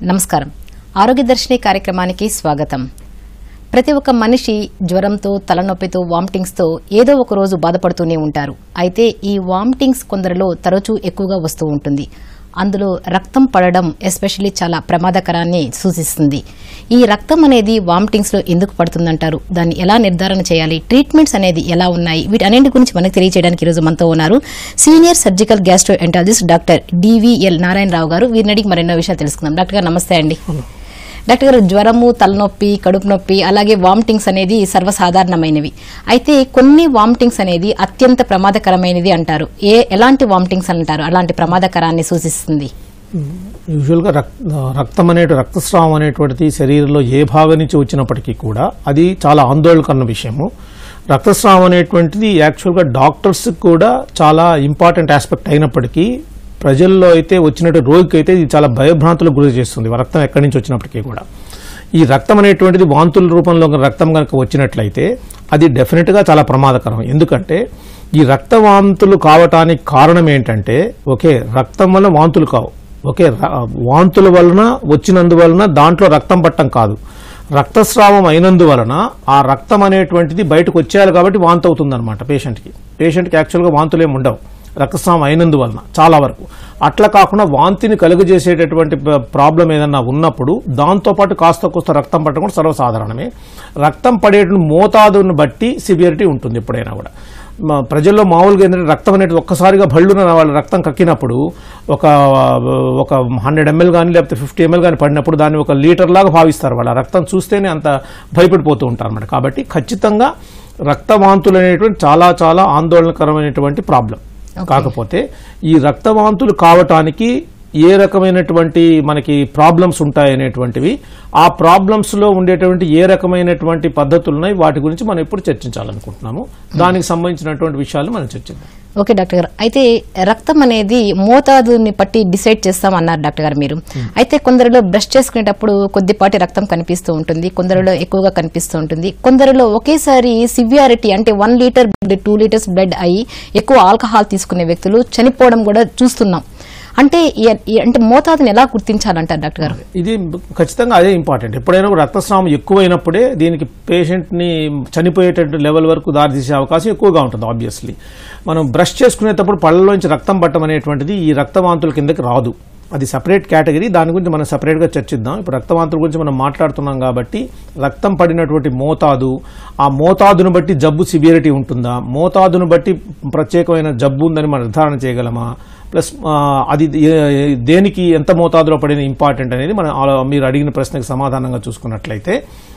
నమస్కారం ఆరోగ్య దర్శిని కార్యక్రమానికి స్వాగతం ప్రతి ఒక్క మనిషి జ్వరంతో తలనొప్పితో వామిటింగ్స్తో ఏదో ఒక రోజు బాధపడుతూనే ఉంటారు అయితే ఈ వామిటింగ్స్ కొందరిలో తరచూ ఎక్కువగా వస్తూ ఉంటుంది అందులో రక్తం పడడం ఎస్పెషల్లీ చాలా ప్రమాదకరాన్ని సూచిస్తుంది ఈ రక్తం అనేది వామిటింగ్స్ లో ఎందుకు పడుతుందంటారు దాన్ని ఎలా నిర్ధారణ చేయాలి ట్రీట్మెంట్స్ అనేది ఎలా ఉన్నాయి వీటన్నింటి గురించి మనకు తెలియజేయడానికి ఈరోజు మనతో ఉన్నారు senior surgical gastroenterologist doctor DVL Narayana Rao garu వీరిని అడిగి మరెన్నో విషయాలు తెలుసుకుందాం డాక్టర్ గారు నమస్తే అండి డాక్టర్ గారు జ్వరము తలనొప్పి కడుపు నొప్పి అలాగే వామిటింగ్స్ అనేది సర్వసాధారణమైనవి అయితే కొన్ని వామిటింగ్స్ అనేది అత్యంత ప్రమాదకరమైనది అంటారు ఏ ఎలాంటి వామిటింగ్స్ అంటారు అలాంటి ప్రమాదకరాన్ని సూచిస్తుంది యూజువల్గా రక్ రక్తం అనే రక్తస్రావం అనేటువంటిది శరీరంలో ఏ భాగం నుంచి వచ్చినప్పటికీ కూడా అది చాలా ఆందోళనకరణ విషయము రక్తస్రావం అనేటువంటిది యాక్చువల్గా డాక్టర్స్ కూడా చాలా ఇంపార్టెంట్ ఆస్పెక్ట్ అయినప్పటికీ ప్రజల్లో అయితే వచ్చినట్టు రోగికి అయితే ఇది చాలా భయభ్రాంతులకు గురి చేస్తుంది రక్తం ఎక్కడి నుంచి వచ్చినప్పటికీ కూడా ఈ రక్తం అనేటువంటిది వాంతుల రూపంలో గనుక రక్తం కనుక వచ్చినట్లయితే అది డెఫినెట్గా చాలా ప్రమాదకరం ఎందుకంటే ఈ రక్త వాంతులు కావటానికి కారణం ఏంటంటే ఓకే రక్తం వల్ల వాంతులు కావు ఓకే ర- వాంతుల వలన వచ్చినందువలన దాంట్లో రక్తం పట్టం కాదు రక్తస్రావం అయినందువలన ఆ రక్తం అనేటువంటిది బయటకు వచ్చేయాలి కాబట్టి వాంతి అవుతుంది అనమాట పేషెంట్కి పేషెంట్కి యాక్చువల్గా వాంతులు ఏమి ఉండవు రక్తస్రావం అయినందువలన చాలా వరకు అట్లా కాకుండా వాంతిని కలుగజేసేటటువంటి ప- ప్రాబ్లం ఏదన్నా ఉన్నప్పుడు దాంతోపాటు కాస్త కోస్త రక్తం పట్టడం కూడా సర్వసాధారణమే రక్తం పడేటువంటి మోతాదును బట్టి సివియరిటీ ఉంటుంది ఎప్పుడైనా కూడా మా ప్రజల్లో మామూలుగా ఏంటంటే రక్తం అనేది ఒక్కసారిగా భళ్ళున వాళ్ళ రక్తం కక్కినప్పుడు ఒక ఒక హండ్రెడ్ ఎంఎల్ కానీ లేకపోతే ఫిఫ్టీ ఎంఎల్ కానీ పడినప్పుడు దాన్ని ఒక లీటర్ లాగా భావిస్తారు వాళ్ళ రక్తం చూస్తేనే అంత భయపడిపోతూ ఉంటారు అన్నమాట కాబట్టి ఖచ్చితంగా రక్తవాంతులు అనేటువంటి చాలా చాలా ఆందోళనకరమైనటువంటి ప్రాబ్లం కాకపోతే ఈ రక్తవాంతులు కావటానికి ఏ రకమైనటువంటి మనకి ప్రాబ్లమ్స్ ఉంటాయనేటువంటివి ఆ ప్రాబ్లమ్స్ లో ఉండేటువంటి ఏ రకమైనటువంటి పద్ధతులు ఉన్నాయి వాటి గురించి మనం ఇప్పుడు చర్చించాలనుకుంటున్నాము దానికి సంబంధించినటువంటి విషయాలు మనం చర్చిద్దాం ఓకే డాక్టర్ గారు అయితే రక్తం అనేది మోతాదుని బట్టి డిసైడ్ చేస్తాం అన్నారు డాక్టర్ గారు మీరు అయితే కొందరిలో బ్రష్ చేసుకునేటప్పుడు కొద్దిపాటి రక్తం కనిపిస్తూ ఉంటుంది కొందరిలో ఎక్కువగా కనిపిస్తూ ఉంటుంది కొందరిలో ఒకేసారి సివియారిటీ అంటే one litre blood two litres blood అయ్యి ఎక్కువ ఆల్కహాల్ తీసుకునే వ్యక్తులు చనిపోవడం కూడా చూస్తున్నాం అంటే ఈ- ఈ- అంటే మోతాదుని ఎలా గుర్తించాలంటారు డాక్టర్ గారు ఇది ఖచ్చితంగా అదే ఇంపార్టెంట్ ఎప్పుడైనా కూడా రక్తస్రావం ఎక్కువైనప్పుడే దీనికి పేషెంట్ ని చనిపోయేటట్టు లెవెల్ వరకు దారితీసే అవకాశం ఎక్కువగా ఉంటుంది ఆబ్వియస్లీ మనం బ్రష్ చేసుకునేటప్పుడు పళ్ళలోంచి రక్తం పట్టడం అనేటువంటిది ఈ రక్తవాంతుల కిందకి రాదు అది సపరేట్ కేటగిరీ దాని గురించి మనం సపరేట్గా చర్చిద్దాం ఇప్పుడు రక్తవాంతుల గురించి మనం మాట్లాడుతున్నాం కాబట్టి రక్తం పడినటువంటి మోతాదు ఆ మోతాదును బట్టి జబ్బు సివియరిటీ ఉంటుందా మోతాదును బట్టి ప్రత్యేకమైన జబ్బు ఉందని మనం నిర్ధారణ చేయగలమా ప్లస్ ఆ, అది ఏ- దేనికి ఎంత మోతాదులో పడిన ఇంపార్టెంట్ అనేది మనం ఆలో- మీరు అడిగిన ప్రశ్నకు సమాధానంగా చూసుకున్నట్లయితే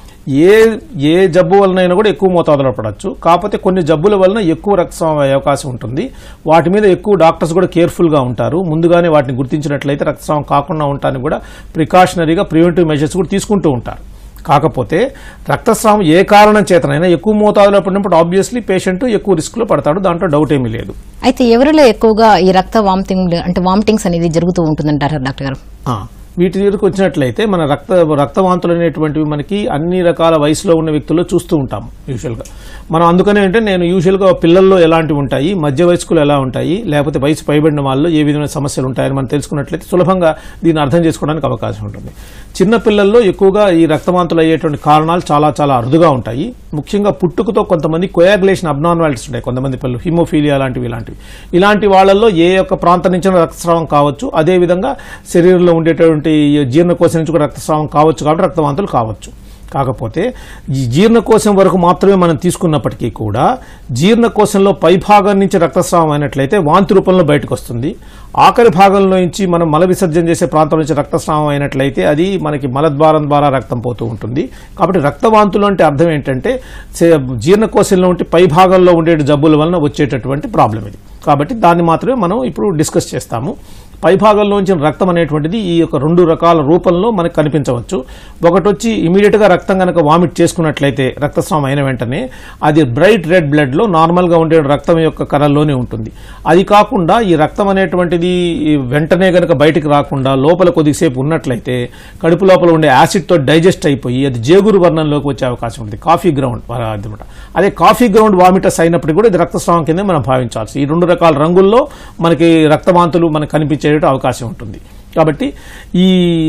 ఏ ఏ జబ్బు వలనైనా కూడా ఎక్కువ మోతాదులో పడవచ్చు కాకపోతే కొన్ని జబ్బుల వలన ఎక్కువ రక్తస్రావం అయ్యే అవకాశం ఉంటుంది వాటి మీద ఎక్కువ డాక్టర్స్ కూడా కేర్ఫుల్గా ఉంటారు ముందుగానే వాటిని గుర్తించినట్లయితే రక్తస్రావం కాకుండా ఉండటానికి కూడా ప్రికాషనరీగా ప్రివెంటివ్ మెజర్స్ కూడా తీసుకుంటూ ఉంటారు కాకపోతే రక్తస్రావం ఏ కారణం చేతనైనా ఎక్కువ మోతాదులో పడినప్పుడు ఆబ్వియస్లీ పేషెంట్ ఎక్కువ రిస్క్లో పడతాడు దాంట్లో డౌట్ ఏమీ లేదు అయితే ఎవరిలో ఎక్కువగా ఈ రక్త వామిటింగ్ అంటే వామిటింగ్స్ అనేది జరుగుతూ ఉంటుందంటారు డాక్టర్ గారు ఆ, వీటి దగ్గరకు వచ్చినట్లయితే మన రక్త రక్తవాంతులు అనేటువంటివి మనకి అన్ని రకాల వయసులో ఉన్న వ్యక్తుల్లో చూస్తూ ఉంటాం యూజువల్గా మనం అందుకనే అంటే నేను యూజువల్గా పిల్లల్లో ఎలాంటివి ఉంటాయి మధ్య వయస్కులు ఎలా ఉంటాయి లేకపోతే వయసు పైబడిన వాళ్ళు ఏ విధమైన సమస్యలు ఉంటాయని మనం తెలుసుకున్నట్లయితే సులభంగా దీన్ని అర్థం చేసుకోవడానికి అవకాశం ఉంటుంది చిన్న పిల్లల్లో ఎక్కువగా ఈ రక్తవాంతులు అయ్యేటువంటి కారణాలు చాలా చాలా అరుదుగా ఉంటాయి ముఖ్యంగా పుట్టుకతో కొంతమంది కొయాగులేషన్ అబ్నార్మాలిటీస్ ఉంటాయి కొంతమంది పిల్లలు హిమోఫీలియా లాంటివి ఇలాంటివి ఇలాంటి వాళ్ళల్లో ఏ యొక్క ప్రాంతం నుంచి రక్తస్రావం కావచ్చు అదే విధంగా శరీరంలో ఉండేటువంటి జీర్ణకోశం నుంచి కూడా రక్తస్రావం కావచ్చు కాబట్టి రక్తవాంతులు కావచ్చు కాకపోతే ఈ జీర్ణకోశం వరకు మాత్రమే మనం తీసుకున్నప్పటికీ కూడా జీర్ణకోశంలో పై భాగం నుంచి రక్తస్రావం అయినట్లయితే వాంతి రూపంలో బయటకు వస్తుంది ఆఖరి భాగంలో నుంచి మనం మల విసర్జన చేసే ప్రాంతం నుంచి రక్తస్రావం అయినట్లయితే అది మనకి మలద్వారం ద్వారా రక్తం పోతూ ఉంటుంది కాబట్టి రక్తవాంతులు అంటే అర్థం ఏంటంటే సే- జీర్ణకోశంలో ఉంటే పై భాగంలో ఉండే జబ్బుల వలన వచ్చేటటువంటి ప్రాబ్లం ఇది కాబట్టి దాన్ని మాత్రమే మనం ఇప్పుడు డిస్కస్ చేస్తాము పైభాగంలోంచిన రక్తం అనేటువంటిది ఈ యొక్క రెండు రకాల రూపంలో మనకు కనిపించవచ్చు ఒకటి వచ్చి ఇమీడియట్ గా రక్తం కనుక వామిట్ చేసుకున్నట్లయితే రక్తస్రావం అయిన వెంటనే అది బ్రైట్ రెడ్ బ్లడ్ లో నార్మల్ గా ఉండే రక్తం యొక్క కణంలోనే ఉంటుంది అది కాకుండా ఈ రక్తం అనేటువంటిది ఈ వెంటనే గనక బయటికి రాకుండా లోపల కొద్దిసేపు ఉన్నట్లయితే కడుపు లోపల ఉండే యాసిడ్ తో డైజెస్ట్ అయిపోయి అది జేగురు వర్ణంలోకి వచ్చే అవకాశం ఉంటుంది కాఫీ గ్రౌండ్ అనమాట అదే కాఫీ గ్రౌండ్ వామిటస్ అయినప్పుడు కూడా ఇది రక్తస్రావం కింద మనం భావించాల్సి ఈ రెండు రకాల రంగుల్లో మనకి రక్తవాంతులు మనకు కనిపించే అవకాశం ఉంటుంది కాబట్టి ఈ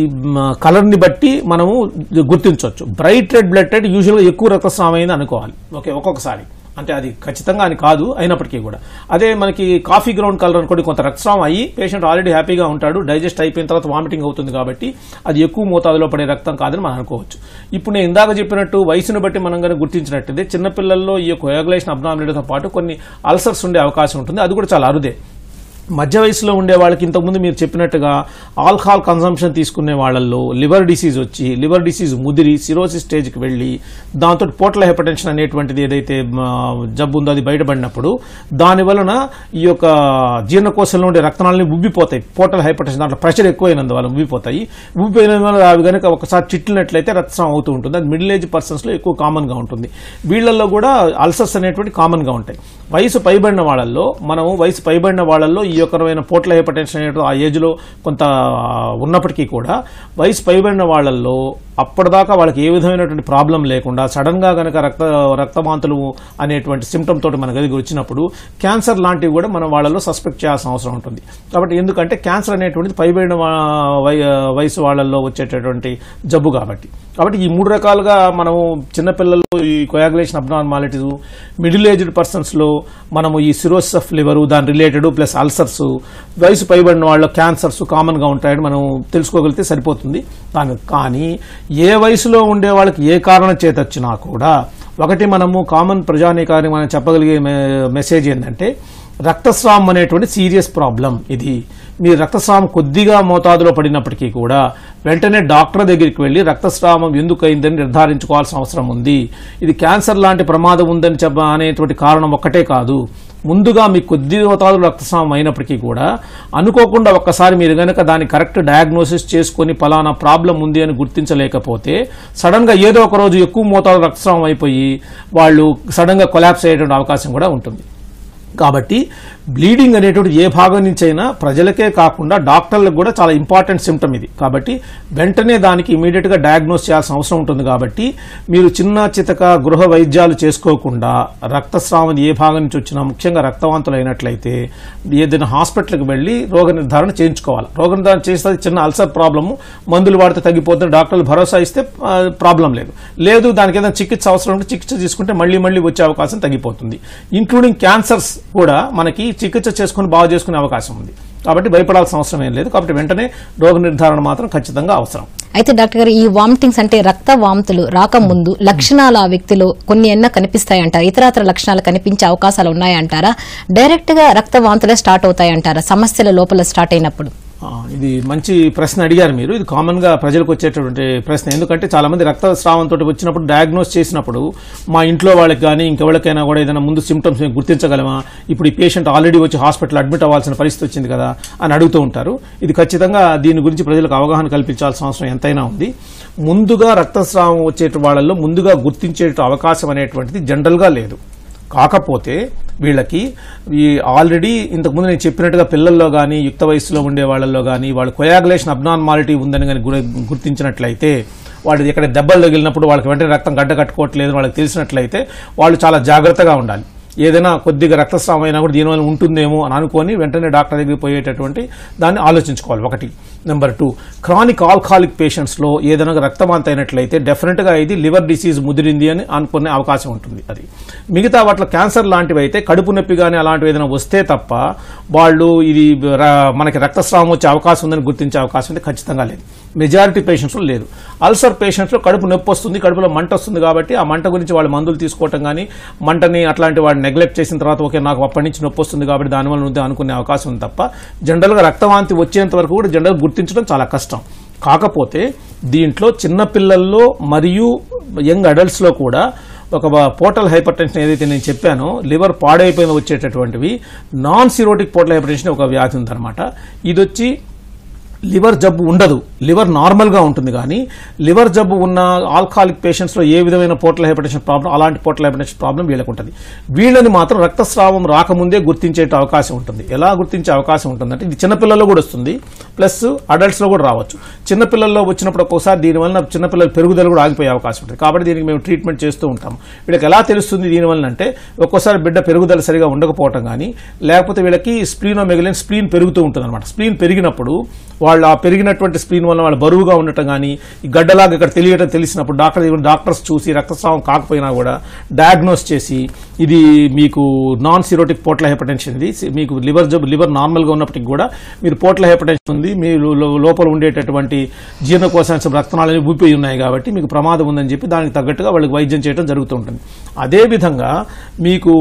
కలర్ని బట్టి మనము గుర్తించవచ్చు బ్రైట్ రెడ్ బ్లడ్ టైట్ యూజువల్గా ఎక్కువ రక్తస్రావం అయింది అనుకోవాలి ఓకే ఒక్కొక్కసారి అంటే అది ఖచ్చితంగా అని కాదు అయినప్పటికీ కూడా అదే మనకి కాఫీ గ్రౌండ్ కలర్ అనుకోండి కొంత రక్తస్రావం అయ్యి పేషెంట్ ఆల్రెడీ హ్యాపీగా ఉంటాడు డైజెస్ట్ అయిపోయిన తర్వాత వామిటింగ్ అవుతుంది కాబట్టి అది ఎక్కువ మోతాదులో పడే రక్తం కాదని మనం అనుకోవచ్చు ఇప్పుడు నేను ఇందాక చెప్పినట్టు వయసును బట్టి మనం కనుక గుర్తించినట్టయితే చిన్నపిల్లల్లో ఈ కోయాగులేషన్ అబ్నామిలిటీతో పాటు కొన్ని అల్సర్స్ ఉండే అవకాశం ఉంటుంది అది కూడా చాలా అరుదే మధ్య వయసులో ఉండే వాళ్ళకి ఇంతకుముందు మీరు చెప్పినట్టుగా ఆల్కహాల్ కన్సంప్షన్ తీసుకునే వాళ్ళల్లో లివర్ డిసీజ్ వచ్చి లివర్ డిసీజ్ ముదిరి సిరోసిస్ స్టేజ్కి వెళ్ళి దాంతో పోటల హెపటెన్షన్ అనేటువంటిది ఏదైతే మ, జబ్బు ఉందో అది బయటపడినప్పుడు దాని వలన ఈ యొక్క జీర్ణకోశంలో ఉండే రక్తనాలని ఉబ్బిపోతాయి పోటల్ హైపర్టెన్షన్ దాంట్లో ప్రెషర్ ఎక్కువైనందువల్ల ఉబ్బిపోతాయి ఉబ్బిపోయినందువల్ల అవి కనుక ఒకసారి చిట్లినట్లయితే రక్తస్రావం అవుతూ ఉంటుంది అది మిడిల్ ఏజ్ పర్సన్స్లో ఎక్కువ కామన్గా ఉంటుంది వీళ్ళల్లో కూడా అల్సర్స్ అనేటువంటి కామన్గా ఉంటాయి వయసు పైబడిన వాళ్ళల్లో మనము వయసు పైబడిన వాళ్ళల్లో ఈ యొక్క రకమైన పోట్ల హైపర్టెన్షన్ అనేటువంటి ఆ ఏజ్లో కొంత ఉన్నప్పటికీ కూడా వయసు పైబడిన వాళ్ళల్లో అప్పటిదాకా వాళ్ళకి ఏ విధమైనటువంటి ప్రాబ్లం లేకుండా సడన్ గా గనక రక్త రక్తవాంతులు అనేటువంటి సిమ్టమ్ తోటి మన గదికి వచ్చినప్పుడు క్యాన్సర్ లాంటివి కూడా మనం వాళ్ళలో సస్పెక్ట్ చేయాల్సిన అవసరం ఉంటుంది కాబట్టి ఎందుకంటే క్యాన్సర్ అనేటువంటిది పైబడిన వా- వయ- వయసు వాళ్ళల్లో వచ్చేటటువంటి జబ్బు కాబట్టి కాబట్టి ఈ మూడు రకాలుగా మనము చిన్నపిల్లల్లో ఈ coagulation abnormalities middle aged persons లో మనము ఈ సిరోసిస్ ఆఫ్ లివర్ దాని రిలేటెడ్ ప్లస్ అల్సర్స్ వయసు పైబడిన వాళ్ళ క్యాన్సర్స్ కామన్ గా ఉంటాయని మనం తెలుసుకోగలిగితే సరిపోతుంది కానీ కానీ ఏ వయసులో ఉండే వాళ్ళకి ఏ కారణం చేత వచ్చినా కూడా ఒకటి మనము కామన్ ప్రజానీకాన్ని మనం చెప్పగలిగే మె- మెసేజ్ ఏంటంటే రక్తస్రావం అనేటువంటి సీరియస్ ప్రాబ్లం ఇది మీ రక్తస్రావం కొద్దిగా మోతాదులో పడినప్పటికీ కూడా వెంటనే డాక్టర్ దగ్గరికి వెళ్లి రక్తస్రావం ఎందుకు అయిందని నిర్ధారించుకోవాల్సిన అవసరం ఉంది ఇది క్యాన్సర్ లాంటి ప్రమాదం ఉందని చెప్ప అనేటువంటి కారణం ఒక్కటే కాదు ముందుగా మీ కొద్ది మోతాదులో రక్తస్రావం అయినప్పటికీ కూడా అనుకోకుండా ఒక్కసారి మీరు గనక దాన్ని కరెక్ట్ డయాగ్నోసిస్ చేసుకొని పలానా ప్రాబ్లం ఉంది అని గుర్తించలేకపోతే సడన్ గా ఏదో ఒక రోజు ఎక్కువ మోతాదు రక్తస్రావం అయిపోయి వాళ్ళు సడన్ గా కొలాప్స్ అయ్యేటువంటి అవకాశం కూడా ఉంటుంది కాబట్టి బ్లీడింగ్ అనేటువంటి ఏ భాగం నుంచి అయినా ప్రజలకే కాకుండా డాక్టర్లకు కూడా చాలా ఇంపార్టెంట్ సిమ్టమ్ ఇది కాబట్టి వెంటనే దానికి ఇమీడియట్ గా డయాగ్నోస్ చేయాల్సిన అవసరం ఉంటుంది కాబట్టి మీరు చిన్న చితక గృహ వైద్యాలు చేసుకోకుండా రక్తస్రావం ఏ భాగం నుంచి వచ్చినా ముఖ్యంగా రక్తవాంతులు అయినట్లయితే ఏదైనా హాస్పిటల్కి వెళ్ళి రోగ నిర్ధారణ చేయించుకోవాలి రోగ నిర్ధారణ చేస్తే చిన్న అల్సర్ ప్రాబ్లము మందులు వాడితే తగ్గిపోతుంది డాక్టర్లు భరోసా ఇస్తే ఆ, ప్రాబ్లం లేదు లేదు దానికి ఏదైనా చికిత్స అవసరం ఉంటే చికిత్స తీసుకుంటే మళ్ళీ మళ్ళీ వచ్చే అవకాశం తగ్గిపోతుంది ఇంక్లూడింగ్ క్యాన్సర్స్ కూడా మనకి చికిత్స చేసుకుని బాగు చేసుకునే అవకాశం ఉంది కాబట్టి భయపడాల్సిన అవసరం ఏం లేదు కాబట్టి వెంటనే రోగ నిర్ధారణ మాత్రం ఖచ్చితంగా అవసరం అయితే డాక్టర్ గారు ఈ వామిటింగ్స్ అంటే రక్త వాంతులు రాకముందు లక్షణాలు ఆ వ్యక్తిలో కొన్ని ఎన్న కనిపిస్తాయంటారా ఇతరాతర లక్షణాలు కనిపించే అవకాశాలు ఉన్నాయంటారా డైరెక్ట్ గా రక్త వాంతులే స్టార్ట్ అవుతాయంటారా సమస్యల లోపల స్టార్ట్ అయినప్పుడు ఆ, ఇది మంచి ప్రశ్న అడిగారు మీరు ఇది కామన్ గా ప్రజలకు వచ్చేటటువంటి ప్రశ్న ఎందుకంటే చాలా మంది రక్తస్రావంతో వచ్చినప్పుడు డయాగ్నోస్ చేసినప్పుడు మా ఇంట్లో వాళ్ళకి కానీ ఇంకెవరికైనా కూడా ఏదైనా ముందు సిమ్టమ్స్ గుర్తించగలమా ఇప్పుడు ఈ పేషెంట్ ఆల్రెడీ వచ్చి హాస్పిటల్ అడ్మిట్ అవ్వాల్సిన పరిస్థితి వచ్చింది కదా అని అడుగుతూ ఉంటారు ఇది ఖచ్చితంగా దీని గురించి ప్రజలకు అవగాహన కల్పించాల్సిన అవసరం ఎంతైనా ఉంది ముందుగా రక్తస్రావం వచ్చే వాళ్ళల్లో ముందుగా గుర్తించే అవకాశం అనేటువంటిది జనరల్ గా లేదు కాకపోతే వీళ్ళకి ఈ ఆల్రెడీ ఇంతకుముందు నేను చెప్పినట్టుగా పిల్లల్లో కానీ యుక్త వయసులో ఉండే వాళ్ళల్లో కానీ వాళ్ళు కొయాగులేషన్ అబ్నార్మాలిటీ ఉందని కానీ గుర్తించినట్లయితే వాళ్ళు ఇక్కడ దెబ్బలు తగిలినప్పుడు వాళ్ళకి వెంటనే రక్తం గడ్డ కట్టుకోవట్లేదు వాళ్ళకి తెలిసినట్లయితే వాళ్ళు చాలా జాగ్రత్తగా ఉండాలి ఏదైనా కొద్దిగా రక్తస్రావం అయినా కూడా దీనివల్ల ఉంటుందేమో అని అనుకొని వెంటనే డాక్టర్ దగ్గరికి పోయేటటువంటి దాన్ని ఆలోచించుకోవాలి ఒకటి నెంబర్ టూ క్రానిక్ ఆల్కహాలిక్ పేషెంట్స్లో ఏదైనా రక్తవాంతి అయినట్లయితే డెఫినెట్గా ఇది లివర్ డిసీజ్ ముదిరింది అని అనుకునే అవకాశం ఉంటుంది అది మిగతా వాటిలో క్యాన్సర్ లాంటివి అయితే కడుపు నొప్పి కానీ అలాంటివి ఏదైనా వస్తే తప్ప వాళ్ళు ఇది ర- మనకి రక్తస్రావం వచ్చే అవకాశం ఉందని గుర్తించే అవకాశం అయితే ఖచ్చితంగా లేదు మెజారిటీ పేషెంట్స్లో లేదు అల్సర్ పేషెంట్స్లో కడుపు నొప్పి వస్తుంది కడుపులో మంట వస్తుంది కాబట్టి ఆ మంట గురించి వాళ్ళు మందులు తీసుకోవటం కానీ మంటని అట్లాంటి వాడు నెగ్లెక్ట్ చేసిన తర్వాత ఓకే నాకు అప్పటి నుంచి నొప్పి వస్తుంది కాబట్టి దానివల్ల ఉంది అనుకునే అవకాశం ఉంది తప్ప జనరల్గా రక్తవాంతి వచ్చేంత వరకు కూడా జనరల్ గుర్తించడం చాలా కష్టం కాకపోతే దీంట్లో చిన్నపిల్లల్లో మరియు యంగ్ అడల్ట్స్లో కూడా ఒక పోర్టల్ హైపర్ టెన్షన్ ఏదైతే నేను చెప్పానో లివర్ పాడైపోయిన వచ్చేటటువంటివి non cirrhotic portal hypertension ఒక వ్యాధి ఉందన్నమాట ఇది వచ్చి లివర్ జబ్బు ఉండదు లివర్ నార్మల్గా ఉంటుంది కానీ లివర్ జబ్బు ఉన్న ఆల్కహాలిక్ పేషెంట్స్లో ఏ విధమైన పోర్టల్ హైపర్టెన్షన్ ప్రాబ్లం అలాంటి పోర్టల్ హైపర్టెన్షన్ ప్రాబ్లం వీళ్ళకి ఉంటుంది వీళ్ళని మాత్రం రక్తస్రావం రాకముందే గుర్తించే అవకాశం ఉంటుంది ఎలా గుర్తించే అవకాశం ఉంటుందంటే ఇది చిన్నపిల్లల్లో కూడా వస్తుంది ప్లస్ అడల్ట్స్లో కూడా రావచ్చు చిన్నపిల్లల్లో వచ్చినప్పుడు ఒక్కోసారి దీనివల్ల చిన్నపిల్లల పెరుగుదల కూడా ఆగిపోయే అవకాశం ఉంటుంది కాబట్టి దీనికి మేము ట్రీట్మెంట్ చేస్తూ ఉంటాం వీళ్ళకి ఎలా తెలుస్తుంది దీనివల్ల అంటే ఒక్కోసారి బిడ్డ పెరుగుదల సరిగా ఉండకపోవటం కానీ లేకపోతే వీళ్ళకి స్ప్లీనోమెగలిన్ స్ప్లీన్ పెరుగుతూ ఉంటుంది అనమాట స్ప్లీన్ పెరిగినప్పుడు వాళ్ళు ఆ పెరిగినటువంటి స్ప్లీన్ వల్ల వాళ్ళు బరువుగా ఉండటం కానీ ఈ గడ్డలాగా ఇక్కడ తెలియటం తెలిసినప్పుడు డాక్టర్ దగ్గర డాక్టర్స్ చూసి రక్తస్రావం కాకపోయినా కూడా డయాగ్నోస్ చేసి ఇది మీకు నాన్ సిరోటిక్ పోట్ల హైపర్టెన్షన్ ఇది సి- మీకు లివర్ జబ్బు లివర్ నార్మల్గా ఉన్నప్పటికీ కూడా మీరు పోట్ల హైపర్టెన్షన్ ఉంది మీ లో- లోపల ఉండేటటువంటి జీర్ణకోశాంశం రక్తనాళాలు ఊపిపోయి ఉన్నాయి కాబట్టి మీకు ప్రమాదం ఉందని చెప్పి దానికి తగ్గట్టుగా వాళ్ళకి వైద్యం చేయడం జరుగుతూ ఉంటుంది అదేవిధంగా మీకు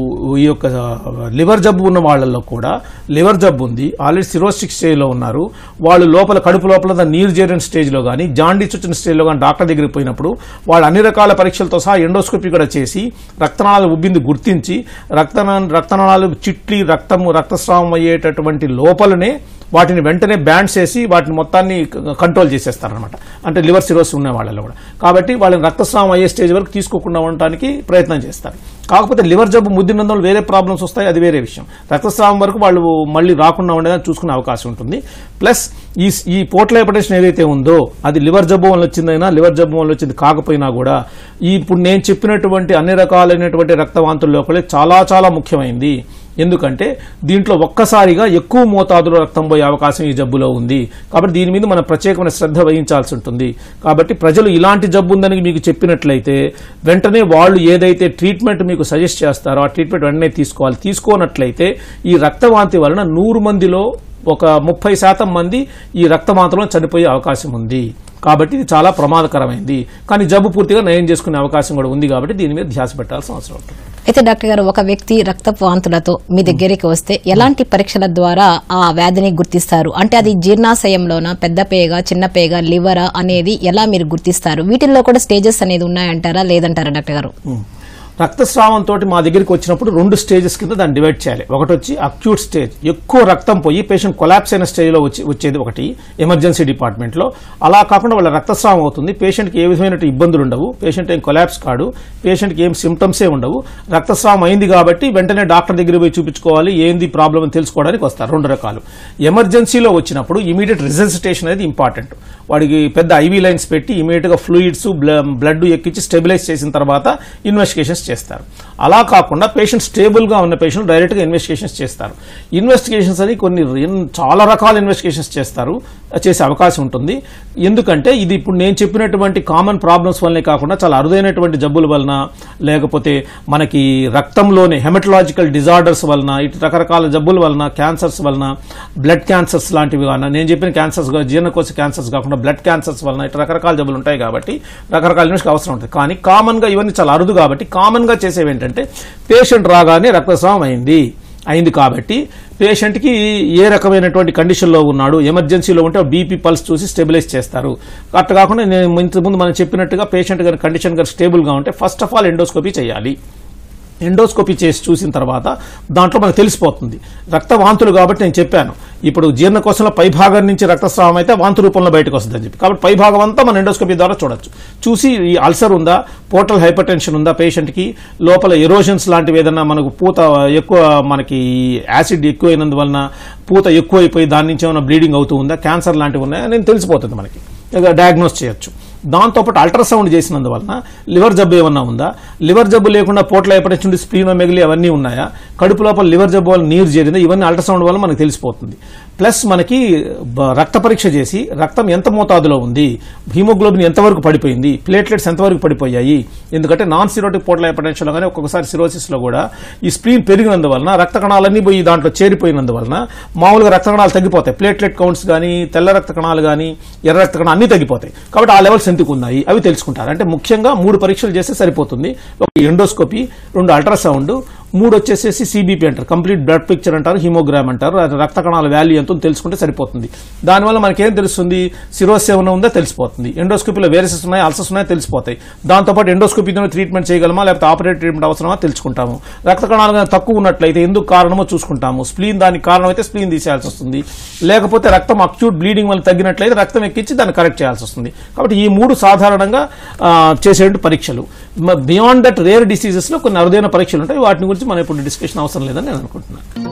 ఈ యొక్క లివర్ జబ్బు ఉన్న వాళ్ళల్లో కూడా లివర్ జబ్బు ఉంది ఆల్రెడీ సిరోస్టిక్ స్టేజ్లో ఉన్నారు వాళ్ళు లోపల కడుపు లోపల నీరు చేరిన స్టేజ్లో కానీ జాండీస్ వచ్చిన స్టేజ్లో కానీ డాక్టర్ దగ్గరికి పోయినప్పుడు వాళ్ళు అన్ని రకాల పరీక్షలతో సహా ఎండోస్కోపీ కూడా చేసి రక్తనాళాలు ఉబ్బింది గుర్తించి రక్తనా రక్తనాళాలు చిట్లి రక్తము రక్తస్రావం అయ్యేటటువంటి లోపలనే వాటిని వెంటనే బ్యాండ్స్ వేసి వాటిని మొత్తాన్ని క- కంట్రోల్ చేసేస్తారనమాట అంటే లివర్ సిరోస్ ఉన్న వాళ్ళలో కూడా కాబట్టి వాళ్ళని రక్తస్రావం అయ్యే స్టేజ్ వరకు తీసుకోకుండా ఉండటానికి ప్రయత్నం చేస్తారు కాకపోతే లివర్ జబ్బు ముద్దినందువల్ల వేరే ప్రాబ్లమ్స్ వస్తాయి అది వేరే విషయం రక్తస్రావం వరకు వాళ్ళు మళ్ళీ రాకుండా ఉండేదని చూసుకునే అవకాశం ఉంటుంది ప్లస్ ఈ ఈ పోట్ల హైపర్టెన్షన్ ఏదైతే ఉందో అది లివర్ జబ్బు వల్ల వచ్చిందైనా లివర్ జబ్బు వల్ల వచ్చింది కాకపోయినా కూడా ఈ ఇప్పుడు నేను చెప్పినటువంటి అన్ని రకాలైనటువంటి రక్తవాంతుల్లో కూడా చాలా చాలా ముఖ్యమైనది ఎందుకంటే దీంట్లో ఒక్కసారిగా ఎక్కువ మోతాదులో రక్తం పోయే అవకాశం ఈ జబ్బులో ఉంది కాబట్టి దీని మీద మనం ప్రత్యేకమైన శ్రద్ధ వహించాల్సి ఉంటుంది కాబట్టి ప్రజలు ఇలాంటి జబ్బు ఉందని మీకు చెప్పినట్లయితే వెంటనే వాళ్ళు ఏదైతే ట్రీట్మెంట్ మీకు సజెస్ట్ చేస్తారో ఆ ట్రీట్మెంట్ వెంటనే తీసుకోవాలి తీసుకోనట్లయితే ఈ రక్తవాంతి వలన నూరు మందిలో ఒక ముప్పై శాతం మంది ఈ రక్తవాంతిలో చనిపోయే అవకాశం ఉంది కాబట్టి ఇది చాలా ప్రమాదకరమైంది కానీ జబ్బు పూర్తిగా నయం చేసుకునే అవకాశం కూడా ఉంది కాబట్టి దీని మీద ధ్యాస పెట్టాల్సిన అవసరం ఉంటుంది అయితే డాక్టర్ గారు ఒక వ్యక్తి రక్తపు వాంతులతో మీ దగ్గరికి వస్తే ఎలాంటి పరీక్షల ద్వారా ఆ వ్యాధిని గుర్తిస్తారు అంటే అది జీర్ణాశయంలోన పెద్ద పేగ చిన్న పేగ లివరా అనేది ఎలా మీరు గుర్తిస్తారు వీటిల్లో కూడా స్టేజెస్ అనేది ఉన్నాయంటారా లేదంటారా డాక్టర్ గారు రక్తస్రావం తోటి మా దగ్గరికి వచ్చినప్పుడు రెండు స్టేజెస్ కింద దాన్ని డివైడ్ చేయాలి ఒకటి వచ్చి అక్యూట్ స్టేజ్ ఎక్కువ రక్తం పోయి పేషెంట్ కొలాప్స్ అయిన స్టేజ్లో వచ్చి వచ్చేది ఒకటి ఎమర్జెన్సీ డిపార్ట్మెంట్లో అలా కాకుండా వాళ్ళ రక్తస్రావం అవుతుంది పేషెంట్కి ఏ విధమైన ఇబ్బందులు ఉండవు పేషెంట్ ఏం కొలాప్స్ కాడు పేషెంట్కి ఏం సిమ్టమ్సే ఉండవు రక్తస్రావం అయింది కాబట్టి వెంటనే డాక్టర్ దగ్గర పోయి చూపించుకోవాలి ఏంది ప్రాబ్లం అని తెలుసుకోవడానికి వస్తారు రెండు రకాలు ఎమర్జెన్సీలో వచ్చినప్పుడు ఇమీడియట్ రిజల్సిటేషన్ అనేది ఇంపార్టెంట్ వాడికి పెద్ద ఐవీ లైన్స్ పెట్టి ఇమీడియట్ గా ఫ్లూయిడ్స్ బ్లడ్ ఎక్కించి స్టెబిలైజ్ చేసిన తర్వాత ఇన్వెస్టిగేషన్స్ చేస్తారు అలా కాకుండా పేషెంట్ స్టేబుల్ గా ఉన్న పేషెంట్ డైరెక్ట్ గా ఇన్వెస్టిగేషన్స్ చేస్తారు ఇన్వెస్టిగేషన్స్ అని కొన్ని ఎన్- చాలా రకాల ఇన్వెస్టిగేషన్స్ చేస్తారు చేసే అవకాశం ఉంటుంది ఎందుకంటే ఇది ఇప్పుడు నేను చెప్పినటువంటి కామన్ ప్రాబ్లమ్స్ వల్లనే కాకుండా చాలా అరుదైనటువంటి జబ్బుల వలన లేకపోతే మనకి రక్తంలోని హెమటలాజికల్ డిజార్డర్స్ వలన ఇటు రకరకాల జబ్బుల వలన క్యాన్సర్స్ వలన బ్లడ్ క్యాన్సర్స్ లాంటివి కానీ నేను చెప్పిన క్యాన్సర్స్ గా- జీర్ణకోశ క్యాన్సర్స్ కాకుండా బ్లడ్ క్యాన్సర్స్ వలన ఇటు రకరకాల జబ్బులు ఉంటాయి కాబట్టి రకరకాల ఇన్వెస్ట్ అవసరం ఉంటుంది కానీ కామన్ గా ఇవన్నీ చాలా అరుదు కాబట్టి కామన్ గా చేసేవి ఏంటంటే పేషెంట్ రాగానే రక్తస్రావం అయింది అయింది కాబట్టి పేషెంట్కి ఏ రకమైనటువంటి కండిషన్లో ఉన్నాడు ఎమర్జెన్సీలో ఉంటే బీపీ పల్స్ చూసి స్టెబిలైజ్ చేస్తారు అట్లా కాకుండా నేను ఇంతకుముందు మనం చెప్పినట్టుగా పేషెంట్ గారి కండిషన్ గారు స్టేబుల్గా ఉంటే ఫస్ట్ ఆఫ్ ఆల్ ఎండోస్కోపీ చేయాలి ఎండోస్కోపీ చేసి చూసిన తర్వాత దాంట్లో మనకు తెలిసిపోతుంది రక్త వాంతులు కాబట్టి నేను చెప్పాను ఇప్పుడు జీర్ణకోశంలో పై భాగం నుంచి రక్తస్రావం అయితే వాంతు రూపంలో బయటకు వస్తుంది అని చెప్పి కాబట్టి పై భాగం అంతా మనం ఎండోస్కోపీ ద్వారా చూడొచ్చు చూసి ఈ అల్సర్ ఉందా పోర్టల్ హైపర్ టెన్షన్ ఉందా పేషెంట్కి లోపల ఎరోషన్స్ లాంటివి ఏదన్నా మనకు పూత ఎక్కువ మనకి యాసిడ్ ఎక్కువైనందువలన పూత ఎక్కువైపోయి దాని నుంచి ఏమైనా బ్లీడింగ్ అవుతూ ఉందా క్యాన్సర్ లాంటివి ఉన్నాయా నేను తెలిసిపోతుంది మనకి డయాగ్నోస్ చేయొచ్చు దాంతోపాటు అల్ట్రాసౌండ్ చేసినందువలన లివర్ జబ్బు ఏమన్నా ఉందా లివర్ జబ్బు లేకుండా పోట్ల ఎప్పటి స్ప్లీనో మిగిలి అవన్నీ ఉన్నాయా కడుపు లోపల లివర్ జబ్బు వల్ల నీరు చేరిందా ఇవన్నీ అల్ట్రాసౌండ్ వల్ల మనకు తెలిసిపోతుంది ప్లస్ మనకి బ- రక్త పరీక్ష చేసి రక్తం ఎంత మోతాదులో ఉంది హీమోగ్లోబిన్ ఎంతవరకు పడిపోయింది ప్లేట్లెట్స్ ఎంతవరకు పడిపోయాయి ఎందుకంటే నాన్ సిరోటిక్ పోట్ల హైపర్టెన్షన్లో కానీ ఒక్కొక్కసారి సిరోసిస్లో కూడా ఈ స్ప్లీన్ పెరిగినందువలన రక్త కణాలన్నీ పోయి దాంట్లో చేరిపోయినందువలన మామూలుగా రక్త కణాలు తగ్గిపోతాయి ప్లేట్లెట్ కౌంట్స్ కానీ తెల్ల రక్త కణాలు కానీ ఎర్ర రక్త కణాలు అన్ని తగ్గిపోతాయి కాబట్టి ఆ లెవెల్స్ ఎందుకు ఉన్నాయి అవి తెలుసుకుంటారు అంటే ముఖ్యంగా మూడు పరీక్షలు చేస్తే సరిపోతుంది ఒక ఎండోస్కోపీ రెండు అల్ట్రాసౌండ్ మూడు వచ్చేసేసి సిబిపి అంటారు కంప్లీట్ బ్లడ్ పిక్చర్ అంటారు హిమోగ్రామ్ అంటారు అది రక్త కణాల వాల్యూ ఎంతో తెలుసుకుంటే సరిపోతుంది దానివల్ల మనకేం తెలుస్తుంది సిరోస్ ఏమైనా ఉందో తెలిసిపోతుంది ఎండోస్కోపీలో వేరసెస్ ఉన్నాయి అల్సర్స్ ఉన్నాయో తెలిసిపోతాయి దాంతోపాటు ఎండోస్కోపీతో ట్రీట్మెంట్ చేయగలమా లేకపోతే ఆపరేట్ ట్రీట్మెంట్ అవసరమా తెలుసుకుంటాము రక్త కణాలు కనుక తక్కువ ఉన్నట్లయితే ఎందుకు కారణమో చూసుకుంటాము స్ప్లీన్ దానికి కారణం అయితే స్ప్లీన్ తీసేయాల్సి వస్తుంది లేకపోతే రక్తం అక్యూట్ బ్లీడింగ్ వల్ల తగ్గినట్లయితే రక్తం ఎక్కించి దాన్ని కరెక్ట్ చేయాల్సి వస్తుంది కాబట్టి ఈ మూడు సాధారణంగా ఆ, చేసే పరీక్షలు బియాండ్ దట్ రేర్ డిసీజెస్ లో కొన్ని అరుదైన పరీక్షలు ఉంటాయి వాటిని గురించి మనం ఇప్పుడు డిస్కషన్ అవసరం లేదని నేను అనుకుంటున్నాను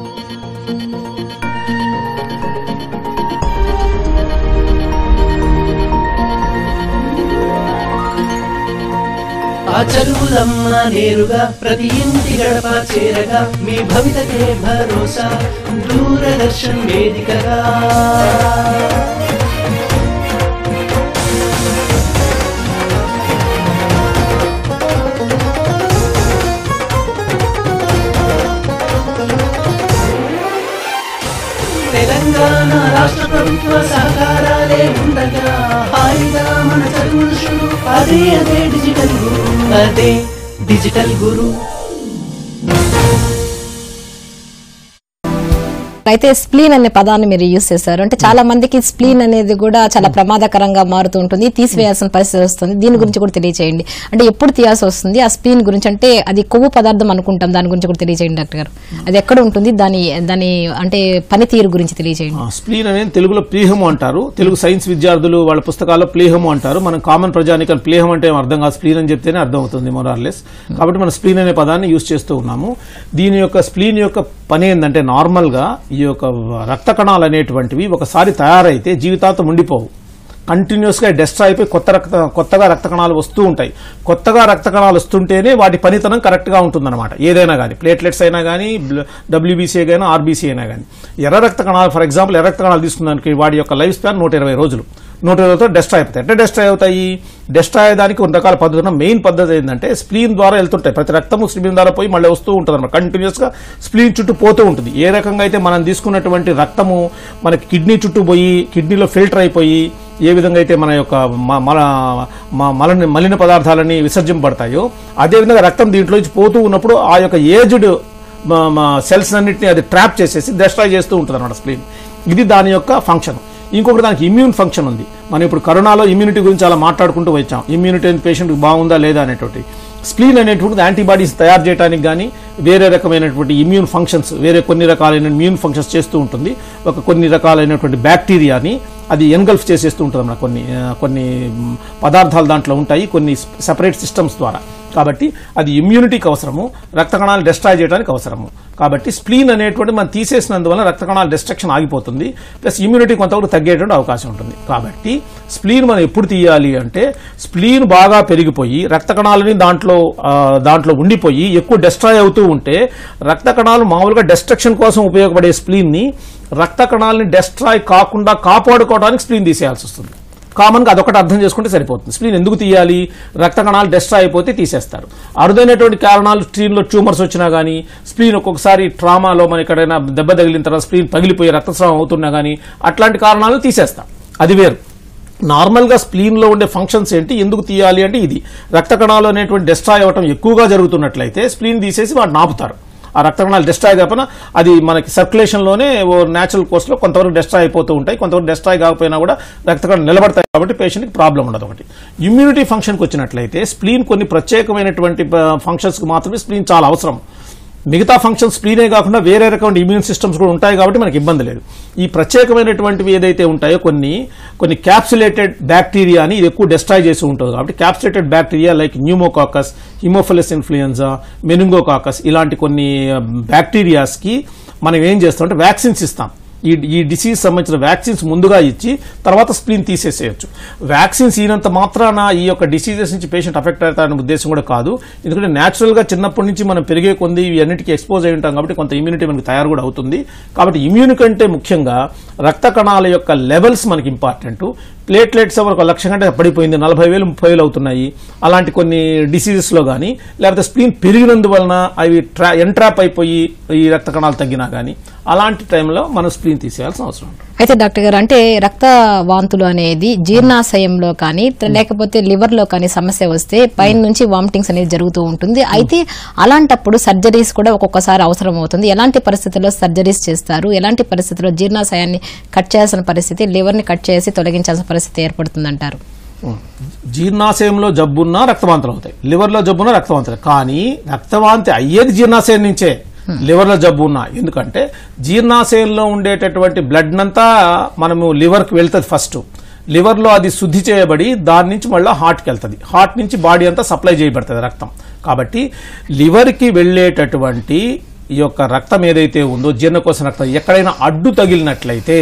ఆ చదువులమ్మ నేరుగా ప్రతి ఇంటి గడప చేరగా మీ భవితకే భరోసా దూరదర్శన్ వేదికగా తెలంగాణ రాష్ట్ర ప్రభుత్వ సహకారాలే ఉండగా హాయిగా మన చదువులు షురు అదే అదే డిజిటల్ గురు అదే డిజిటల్ గురు అయితే స్ప్లీన్ అనే పదాన్ని మీరు యూజ్ చేశారు అంటే చాలా మందికి స్ప్లీన్ అనేది కూడా చాలా ప్రమాదకరంగా మారుతూ ఉంటుంది తీసివేయాల్సిన పరిస్థితి వస్తుంది దీని గురించి కూడా తెలియజేయండి అంటే ఎప్పుడు తీయాల్సి వస్తుంది ఆ స్ప్లీన్ గురించి అంటే అది కొవ్వు పదార్థం అనుకుంటాం దాని గురించి కూడా తెలియజేయండి డాక్టర్ గారు అది ఎక్కడ ఉంటుంది దాని దాని అంటే పనితీరు గురించి తెలియజేయండి స్ప్లీన్ అనేది తెలుగులో ప్లీహము అంటారు తెలుగు సైన్స్ విద్యార్థులు వాళ్ళ పుస్తకాల్లో ప్లీహము అంటారు మనం కామన్ ప్రజానికల్ ప్లీహం అంటే ఏం అర్థం కాదు స్ప్లీన్ అని చెప్తేనే అర్థం అవుతుంది మొరార్లెస్ కాబట్టి మనం స్ప్లీన్ అనే పదాన్ని యూజ్ చేస్తూ ఉన్నాము దీని యొక్క స్ప్లీన్ యొక్క పని ఏంటంటే నార్మల్ గా ఈ యొక్క రక్త కణాలు అనేటువంటివి ఒకసారి తయారైతే జీవితాంతం ఉండిపోవు కంటిన్యూస్ గా డెస్ట్రా అయిపోయి కొత్త రక్త కొత్తగా రక్త కణాలు వస్తూ ఉంటాయి కొత్తగా రక్త కణాలు వస్తుంటేనే వాటి పనితనం కరెక్ట్ గా ఉంటుందన్నమాట ఏదైనా కానీ ప్లేట్లెట్స్ అయినా కానీ డబ్ల్యూబీసీ అయినా ఆర్బీసీ అయినా కానీ ఎర్ర రక్త కణాలు ఫర్ ఎగ్జాంపుల్ ఎర్ర రక్త కణాలు తీసుకున్నానికి వాటి యొక్క లైఫ్ స్పాన్ నూట ఇరవై రోజులు నూట ఇరవైతో డెస్ట్రాయ్ అయిపోతాయి ఎట్లా డెస్ట్రాయ్ అవుతాయి డెస్ట్రాయ్ అయ్యేదానికి కొన్ని రకాల పద్ధతులు మెయిన్ పద్ధతి ఏంటంటే స్ప్లీన్ ద్వారా వెళ్తుంటాయి ప్రతి రక్తము స్ప్లీన్ ద్వారా పోయి మళ్ళీ వస్తూ ఉంటుంది అనమాట కంటిన్యూస్ గా స్ప్లీన్ చుట్టూ పోతూ ఉంటుంది ఏ రకంగా అయితే మనం తీసుకున్నటువంటి రక్తము మనకి కిడ్నీ చుట్టూ పోయి కిడ్నీలో ఫిల్టర్ అయిపోయి ఏ విధంగా అయితే మన యొక్క మ- మల మ- మలని మలిన పదార్థాలని విసర్జింపబడతాయో అదేవిధంగా రక్తం దీంట్లోంచి పోతూ ఉన్నప్పుడు ఆ యొక్క ఏజ్డ్ సెల్స్ అన్నింటినీ అది ట్రాప్ చేసేసి డెస్ట్రాయ్ చేస్తూ ఉంటుంది అనమాట స్ప్లీన్ ఇది దాని యొక్క ఫంక్షన్ ఇంకొకటి దానికి ఇమ్యూన్ ఫంక్షన్ ఉంది మనం ఇప్పుడు కరోనాలో ఇమ్యూనిటీ గురించి అలా మాట్లాడుకుంటూ వచ్చాం ఇమ్యూనిటీ పేషెంట్ బాగుందా లేదా అనేటువంటి స్ప్లీన్ అనేటువంటిది యాంటీబాడీస్ తయారు చేయడానికి కానీ వేరే రకమైనటువంటి ఇమ్యూన్ ఫంక్షన్స్ వేరే కొన్ని రకాలైన ఇమ్యూన్ ఫంక్షన్స్ చేస్తూ ఉంటుంది ఒక కొన్ని రకాలైనటువంటి బ్యాక్టీరియాని అది ఎన్గల్ఫ్ చేసేస్తూ ఉంటుంది అన్నమాట కొన్ని ఆ, కొన్ని మ్, పదార్థాలు దాంట్లో ఉంటాయి కొన్ని సెపరేట్ సిస్టమ్స్ ద్వారా కాబట్టి అది ఇమ్యూనిటీకి అవసరము రక్త కణాలు డిస్ట్రాయ్ చేయడానికి అవసరము కాబట్టి స్ప్లీన్ అనేటువంటి మనం తీసేసినందువల్ల రక్త కణాల డిస్ట్రక్షన్ ఆగిపోతుంది ప్లస్ ఇమ్యూనిటీ కొంతవరకు తగ్గేటువంటి అవకాశం ఉంటుంది కాబట్టి స్ప్లీన్ మనం ఎప్పుడు తీయాలి అంటే స్ప్లీన్ బాగా పెరిగిపోయి రక్త కణాలని దాంట్లో ఆ, దాంట్లో ఉండిపోయి ఎక్కువ డిస్ట్రాయ్ అవుతూ ఉంటే రక్త కణాలు మామూలుగా డిస్ట్రక్షన్ కోసం ఉపయోగపడే స్ప్లీన్ ని రక్త కణాలని డిస్ట్రాయ్ కాకుండా కాపాడుకోవడానికి స్ప్లీన్ తీసేయాల్సి వస్తుంది కామన్ గా అదొకటి అర్థం చేసుకుంటే సరిపోతుంది స్ప్లీన్ ఎందుకు తీయాలి రక్త కణాలు డెస్ట్రాయ్ అయిపోతే తీసేస్తారు అరుదైనటువంటి కారణాలు స్ప్లీన్ లో ట్యూమర్స్ వచ్చినా గానీ స్ప్లీన్ ఒక్కొక్కసారి ట్రామాలో మన ఎక్కడైనా దెబ్బ తగిలిన తర్వాత స్ప్లీన్ పగిలిపోయి రక్తస్రావం అవుతున్నా గానీ అట్లాంటి కారణాలు తీసేస్తాం అది వేరు నార్మల్ గా స్ప్లీన్ లో ఉండే ఫంక్షన్స్ ఏంటి ఎందుకు తీయాలి అంటే ఇది రక్త కణాలు అనేటువంటి డెస్ట్రాయ్ అవ్వటం ఎక్కువగా జరుగుతున్నట్లయితే స్ప్లీన్ తీసేసి వాటిని ఆపుతారు ఆ రక్త కణాలు డెస్ట్రాయ్ కాకపోయినా అది మనకి సర్క్యులేషన్ లోనే ఓ నేచురల్ కోర్స్ లో కొంతవరకు డెస్ట్రాయ్ అయిపోతూ ఉంటాయి కొంతవరకు డెస్ట్రాయ్ కాకపోయినా కూడా రక్త కణాలు నిలబడతాయి కాబట్టి పేషెంట్ కి ప్రాబ్లం ఉండదు ఒకటి ఇమ్యూనిటీ ఫంక్షన్ కి వచ్చినట్లయితే స్ప్లీన్ కొన్ని ప్రత్యేకమైనటువంటి ఫంక్షన్స్ కి మాత్రమే స్ప్లీన్ చాలా అవసరం మిగతా ఫంక్షన్స్ స్ప్లీనే కాకుండా వేరే రకమైన ఇమ్యూన్ సిస్టమ్స్ కూడా ఉంటాయి కాబట్టి మనకి ఇబ్బంది లేదు ఈ ప్రత్యేకమైనటువంటివి ఏదైతే ఉంటాయో కొన్ని కొన్ని క్యాప్సులేటెడ్ బ్యాక్టీరియా అని ఇది ఎక్కువ డెస్ట్రాయ్ చేసి ఉంటుంది కాబట్టి capsulated bacteria like pneumococcus haemophilus influenza meningococcus ఇలాంటి కొన్ని బ్యాక్టీరియాస్ కి మనం ఏం చేస్తాం అంటే వ్యాక్సిన్స్ ఇస్తాం ఈ ఈ డిసీజ్ సంబంధించిన వ్యాక్సిన్స్ ముందుగా ఇచ్చి తర్వాత స్ప్లీన్ తీసేసేయచ్చు వ్యాక్సిన్స్ ఈనంత మాత్రాన ఈ యొక్క డిసీజెస్ నుంచి పేషెంట్ అఫెక్ట్ అవుతారనే ఉద్దేశం కూడా కాదు ఎందుకంటే న్యాచురల్ గా చిన్నప్పటి నుంచి మనం పెరిగే కొంది ఇవి అన్నిటికీ ఎక్స్పోజ్ అయి ఉంటాం కాబట్టి కొంత ఇమ్యూనిటీ మనకి తయారు కూడా అవుతుంది కాబట్టి ఇమ్యూని కంటే ముఖ్యంగా రక్త కణాల యొక్క లెవెల్స్ మనకి ఇంపార్టెంట్ ప్లేట్లెట్స్ ఒక లక్ష కంటే పడిపోయింది నలభై వేలు ముప్పై వేలు అవుతున్నాయి అలాంటి కొన్ని డిసీజెస్ లో కానీ లేకపోతే స్ప్లీన్ పెరిగినందువలన అవి ట్రా ఎంట్రాప్ అయిపోయి ఈ రక్త కణాలు తగ్గినా కానీ అలాంటి టైంలో మనం స్ప్లీన్ తీసేయాల్సిన అవసరం ఉంటుంది అయితే డాక్టర్ గారు అంటే రక్త వాంతులు అనేది జీర్ణాశయంలో కానీ లేకపోతే లివర్ లో కానీ సమస్య వస్తే పైన నుంచి వామిటింగ్స్ అనేది జరుగుతూ ఉంటుంది అయితే అలాంటప్పుడు సర్జరీస్ కూడా ఒక్కొక్కసారి అవసరం అవుతుంది ఎలాంటి పరిస్థితుల్లో సర్జరీస్ చేస్తారు ఎలాంటి పరిస్థితుల్లో జీర్ణాశయాన్ని కట్ చేయాల్సిన పరిస్థితి లివర్ ని కట్ చేసి తొలగించాల్సిన పరిస్థితి ఏర్పడుతుందంటారు జీర్ణాశయంలో జబ్బున్నా రక్తవాంతులు అవుతాయి లివర్లో జబ్బున్నా రక్తవాంతులు కానీ రక్తవాంతి అయ్యేది జీర్ణాశయం నుంచే లివర్లో జబ్బు ఉన్నా ఎందుకంటే జీర్ణాశయంలో ఉండేటటువంటి బ్లడ్ నంతా మనము లివర్కి వెళ్తుంది ఫస్ట్ లివర్లో అది శుద్ధి చేయబడి దాని నుంచి మళ్ళీ హార్ట్కి వెళ్తుంది హార్ట్ నుంచి బాడీ అంతా సప్లై చేయబడుతుంది రక్తం కాబట్టి లివర్కి వెళ్ళేటటువంటి ఈ యొక్క రక్తం ఏదైతే ఉందో జీర్ణకోశ రక్తం ఎక్కడైనా అడ్డు తగిలినట్లయితే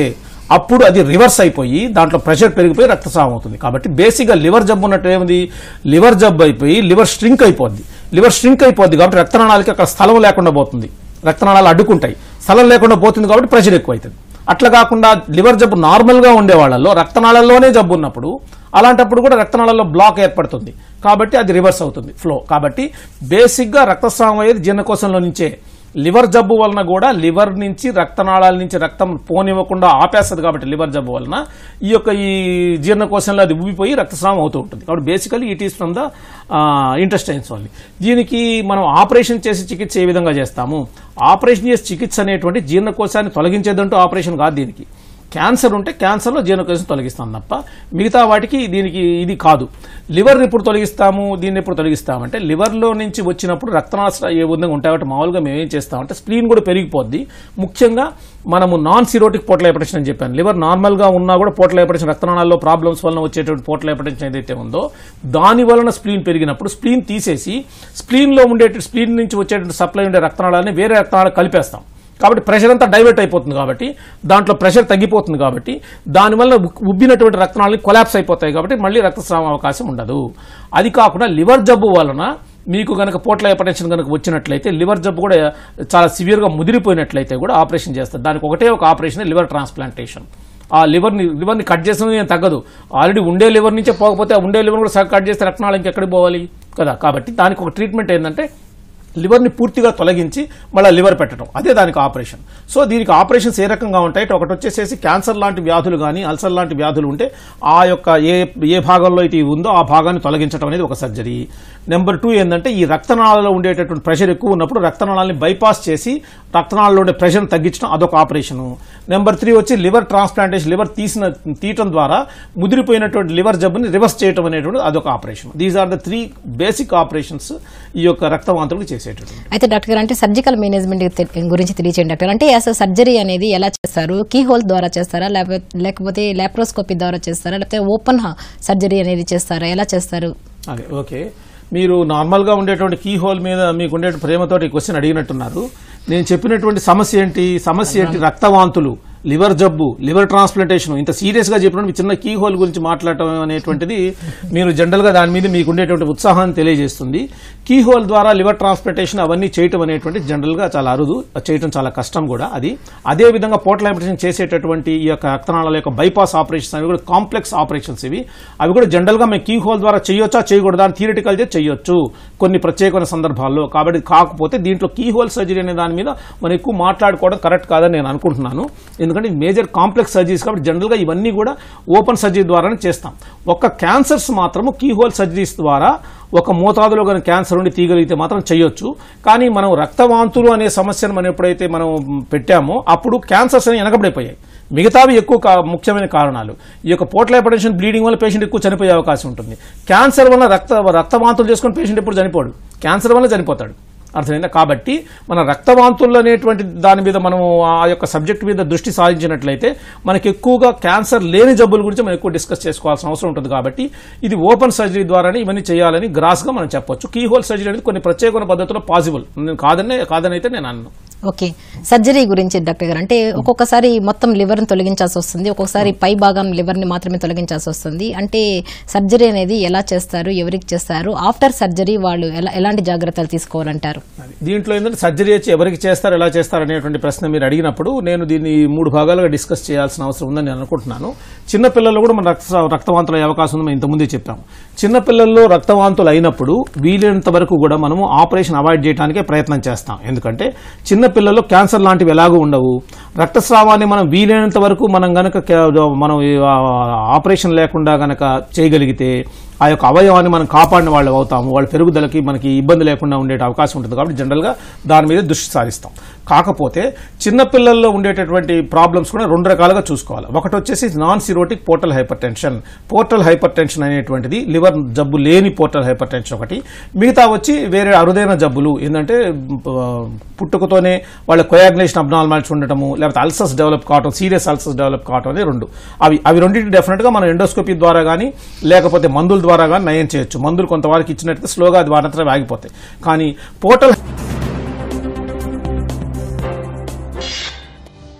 అప్పుడు అది రివర్స్ అయిపోయి దాంట్లో ప్రెషర్ పెరిగిపోయి రక్తస్రావం అవుతుంది కాబట్టి బేసిక్గా లివర్ జబ్బు ఉన్నట్టు ఏముంది లివర్ జబ్బు అయిపోయి లివర్ స్ట్రింక్ అయిపోద్ది లివర్ స్ట్రింక్ అయిపోద్ది కాబట్టి రక్తనాళాలకి అక్కడ స్థలం లేకుండా పోతుంది రక్తనాళాలు అడ్డుకుంటాయి స్థలం లేకుండా పోతుంది కాబట్టి ప్రెషర్ ఎక్కువ అవుతుంది అట్లా కాకుండా లివర్ జబ్బు నార్మల్గా ఉండే వాళ్ళలో రక్తనాళాల్లోనే జబ్బు ఉన్నప్పుడు అలాంటప్పుడు కూడా రక్తనాళాల్లో బ్లాక్ ఏర్పడుతుంది కాబట్టి అది రివర్స్ అవుతుంది ఫ్లో కాబట్టి బేసిక్గా రక్తస్రావం అయ్యేది జీర్ణకోశంలో నుంచే లివర్ జబ్బు వలన కూడా లివర్ నుంచి రక్తనాళాల నుంచి రక్తం పోనివ్వకుండా ఆపేస్తుంది కాబట్టి లివర్ జబ్బు వలన ఈ యొక్క ఈ జీర్ణకోశంలో అది ఉబ్బిపోయి రక్తస్రావం అవుతూ ఉంటుంది కాబట్టి basically it is from the intestines only దీనికి మనం ఆపరేషన్ చేసి చికిత్స ఏ విధంగా చేస్తాము ఆపరేషన్ చేసి చికిత్స అనేటువంటి జీర్ణకోశాన్ని తొలగించేదంటూ ఆపరేషన్ కాదు దీనికి క్యాన్సర్ ఉంటే క్యాన్సర్లో జీర్ణకోశం తొలగిస్తాం తప్ప మిగతా వాటికి దీనికి ఇది కాదు లివర్ ఎప్పుడు తొలగిస్తాము దీన్ని ఎప్పుడు తొలగిస్తామంటే లివర్లో నుంచి వచ్చినప్పుడు రక్తనాళ ఏ విధంగా ఉంటాయి కాబట్టి మామూలుగా మేము ఏం చేస్తామంటే స్ప్లీన్ కూడా పెరిగిపోద్ది ముఖ్యంగా మనము నాన్ సిరోటిక్ పోర్టల్ హైపర్టెన్షన్ అని చెప్పాను లివర్ నార్మల్గా ఉన్నా కూడా పోర్టల్ హైపర్టెన్షన్ రక్తనాళాల్లో ప్రాబ్లమ్స్ వలన వచ్చేటువంటి పోర్టల్ హైపర్టెన్షన్ ఏదైతే ఉందో దాని వలన స్ప్లీన్ పెరిగినప్పుడు స్ప్లీన్ తీసేసి స్ప్లీన్లో ఉండే స్ప్లీన్ నుంచి వచ్చేటువంటి సప్లై ఉండే రక్తనాళాన్ని వేరే రక్తనాళాలు కలిపేస్తాం కాబట్టి ప్రెషర్ అంతా డైవర్ట్ అయిపోతుంది కాబట్టి దాంట్లో ప్రెషర్ తగ్గిపోతుంది కాబట్టి దానివల్ల ఉక్- ఉబ్బినటువంటి రక్తనాళాలు కొలాప్స్ అయిపోతాయి కాబట్టి మళ్ళీ రక్తస్రావం అవకాశం ఉండదు అది కాకుండా లివర్ జబ్బు వలన మీకు గనక పోట్ల హైపర్టెన్షన్ కనుక వచ్చినట్లయితే లివర్ జబ్బు కూడా చాలా సివియర్గా ముదిరిపోయినట్లయితే కూడా ఆపరేషన్ చేస్తారు దానికి ఒకటే ఒక ఆపరేషన్ లివర్ ట్రాన్స్ప్లాంటేషన్ ఆ లివర్ని లివర్ని కట్ చేసిన ఏం తగ్గదు ఆల్రెడీ ఉండే లివర్ నుంచే పోకపోతే ఆ ఉండే లివర్ కూడా సగం కట్ చేస్తే రక్తనాళం ఇంకెక్కడికి పోవాలి కదా కాబట్టి దానికి ఒక ట్రీట్మెంట్ ఏంటంటే లివర్ని పూర్తిగా తొలగించి మళ్ళీ లివర్ పెట్టడం అదే దానికి ఆపరేషన్ సో దీనికి ఆపరేషన్స్ ఏ రకంగా ఉంటాయి ఒకటి వచ్చేసేసి క్యాన్సర్ లాంటి వ్యాధులు కానీ అల్సర్ లాంటి వ్యాధులు ఉంటే ఆ యొక్క ఏ ఏ భాగంలో అయితే ఇది ఉందో ఆ భాగాన్ని తొలగించడం అనేది ఒక సర్జరీ నెంబర్ టూ ఏంటంటే ఈ రక్తనాళాలలో ఉండేటటువంటి ప్రెషర్ ఎక్కువ ఉన్నప్పుడు రక్తనాళాన్ని బైపాస్ చేసి రక్తనాళాల్లో ఉండే ప్రెషర్ని తగ్గించడం అదొక ఆపరేషను నెంబర్ త్రీ వచ్చి లివర్ ట్రాన్స్ప్లాంటేషన్ లివర్ తీసిన తీయటం ద్వారా ముదిరిపోయినటువంటి లివర్ జబ్బుని రివర్స్ చేయడం అనేటువంటి అదొక operation these are the three basic operations ఈ యొక్క రక్తవాంతులకు చేసేటటువంటి అయితే డాక్టర్ గారు అంటే సర్జికల్ మేనేజ్మెంట్ తె- గురించి తెలియచేయండి డాక్టర్ అంటే అసలు సర్జరీ అనేది ఎలా చేస్తారు కీ హోల్ ద్వారా చేస్తారా లేకపోతే లేకపోతే లాప్రోస్కోపీ ద్వారా చేస్తారా లేకపోతే ఓపెన్ సర్జరీ అనేది చేస్తారా ఎలా చేస్తారు అదే ఓకే మీరు నార్మల్గా ఉండేటువంటి కీ హోల్ మీద మీకు ఉండే ప్రేమతోటి క్వశ్చన్ అడిగినట్టున్నారు నేను చెప్పినటువంటి సమస్య ఏంటి సమస్య ఏంటి రక్తవాంతులు లివర్ జబ్బు లివర్ ట్రాన్స్ప్లాంటేషన్ ఇంత సీరియస్ గా చెప్పినప్పుడు మీ చిన్న కీ హోల్ గురించి మాట్లాడటం అనేటువంటిది మీరు జనరల్ గా దాని మీద మీకు ఉండేటువంటి ఉత్సాహాన్ని తెలియజేస్తుంది కీ హోల్ ద్వారా లివర్ ట్రాన్స్ప్లాంటేషన్ అవన్నీ చేయటం అనేటువంటి జనరల్ గా చాలా అరుదు అది చేయటం చాలా కష్టం కూడా అది అదే విధంగా పోర్టల్ ఆపరేషన్ చేసేటటువంటి ఈ యొక్క రక్తనాళాల యొక్క బైపాస్ ఆపరేషన్స్ అవి కూడా కాంప్లెక్స్ ఆపరేషన్స్ ఇవి అవి కూడా జనరల్ గా మేము కీ హోల్ ద్వారా చేయొచ్చా చేయకూడదా అని థియరిటికల్ చేయొచ్చు కొన్ని ప్రత్యేకమైన సందర్భాల్లో కాబట్టి కాకపోతే దీంట్లో కీ హోల్ సర్జరీ అనే దాని మీద మనం ఎక్కువ మాట్లాడుకోవడం కరెక్ట్ కాదని నేను అనుకుంటున్నాను ఎందుకంటే ఇది మేజర్ కాంప్లెక్స్ సర్జరీస్ కాబట్టి జనరల్ గా ఇవన్నీ కూడా ఓపెన్ సర్జరీ ద్వారానే చేస్తాం ఒక్క క్యాన్సర్స్ మాత్రము కీ హోల్ సర్జరీస్ ద్వారా ఒక మోతాదులో కనుక క్యాన్సర్ ఉండి తీయగలిగితే మాత్రం చేయొచ్చు కానీ మనం రక్తవాంతులు అనే సమస్యను మనం ఎప్పుడైతే మనం పెట్టామో అప్పుడు క్యాన్సర్స్ అనేవి వెనకబడిపోయాయి మిగతావి ఎక్కువ కా- ముఖ్యమైన కారణాలు ఈ యొక్క పోర్టల్ హైపర్టెన్షన్ బ్లీడింగ్ వల్ల పేషెంట్ ఎక్కువ చనిపోయే అవకాశం ఉంటుంది క్యాన్సర్ వల్ల రక్త రక్తవాంతులు చేసుకుని పేషెంట్ ఎప్పుడు చనిపోడు క్యాన్సర్ వల్ల చనిపోతాడు అర్థమైందా కాబట్టి మన రక్తవాంతులు అనేటువంటి దాని మీద మనం ఆ యొక్క సబ్జెక్ట్ మీద దృష్టి సాధించినట్లయితే మనకి ఎక్కువగా క్యాన్సర్ లేని జబ్బుల గురించి మనం ఎక్కువ డిస్కస్ చేసుకోవాల్సిన అవసరం ఉంటుంది కాబట్టి ఇది ఓపెన్ సర్జరీ ద్వారానే ఇవన్నీ చేయాలని గ్రాస్గా మనం చెప్పొచ్చు కీ హోల్ సర్జరీ అనేది కొన్ని ప్రత్యేకమైన పద్ధతిలో పాసిబుల్ నేను కాదనే కాదని అయితే నేను అన్నాను ఓకే సర్జరీ గురించి డాక్టర్ గారు అంటే ఒక్కొక్కసారి మొత్తం లివర్ని తొలగించాల్సి వస్తుంది ఒక్కొక్కసారి పై భాగం లివర్ని మాత్రమే తొలగించాల్సి వస్తుంది అంటే సర్జరీ అనేది ఎలా చేస్తారు ఎవరికి చేస్తారు ఆఫ్టర్ సర్జరీ వాళ్ళు ఎలా ఎలాంటి జాగ్రత్తలు తీసుకోవాలంటారు అది. దీంట్లో ఏంటంటే సర్జరీ వచ్చి ఎవరికి చేస్తారు ఎలా చేస్తారు అనేటువంటి ప్రశ్న మీరు అడిగినప్పుడు నేను దీన్ని మూడు భాగాలుగా డిస్కస్ చేయాల్సిన అవసరం ఉందని నేను అనుకుంటున్నాను చిన్నపిల్లల్లో కూడా మన రక్త రక్తవాంతులు అయ్యే అవకాశం ఉందని మేము ఇంతకుముందే చెప్పాము చిన్నపిల్లల్లో రక్తవాంతులు అయినప్పుడు వీలైనంత వరకు కూడా మనము ఆపరేషన్ అవాయిడ్ చేయడానికే ప్రయత్నం చేస్తాం ఎందుకంటే చిన్నపిల్లల్లో క్యాన్సర్ లాంటివి ఎలాగూ ఉండవు రక్తస్రావాన్ని మనం వీలైనంత వరకు మనం గనక కే- మనం ఈ, ఆ, ఆపరేషన్ లేకుండా గనక చేయగలిగితే ఆ యొక్క అవయవాన్ని మనం కాపాడిన వాళ్ళు అవుతాము వాళ్ళ పెరుగుదలకి మనకి ఇబ్బంది లేకుండా ఉండే అవకాశం ఉంటుంది కాబట్టి జనరల్గా దాని మీద దృష్టి సారిస్తాం కాకపోతే చిన్నపిల్లల్లో ఉండేటటువంటి ప్రాబ్లమ్స్ కూడా రెండు రకాలుగా చూసుకోవాలి ఒకటి వచ్చేసి non cirrhotic portal hypertension portal hypertension అనేటువంటిది లివర్ జబ్బు లేని పోర్టల్ హైపర్ టెన్షన్ ఒకటి మిగతా వచ్చి వేరే అరుదైన జబ్బులు ఏంటంటే ఆ, పుట్టుకతోనే వాళ్ళ కొయాగ్నేషన్ అబ్నార్మాలిటీస్ ఉండటము లేకపోతే అల్సర్స్ డెవలప్ కావటం సీరియస్ అల్సర్స్ డెవలప్ కావటం అనేది రెండు అవి అవి రెండింటి డెఫినెట్గా మనం ఎండోస్కోపీ ద్వారా కానీ లేకపోతే మందుల ద్వారా కానీ నయం చేయొచ్చు మందులు కొంతవరకు ఇచ్చినట్లయితే స్లోగా అది వారంతా ఆగిపోతాయి కానీ పోర్టల్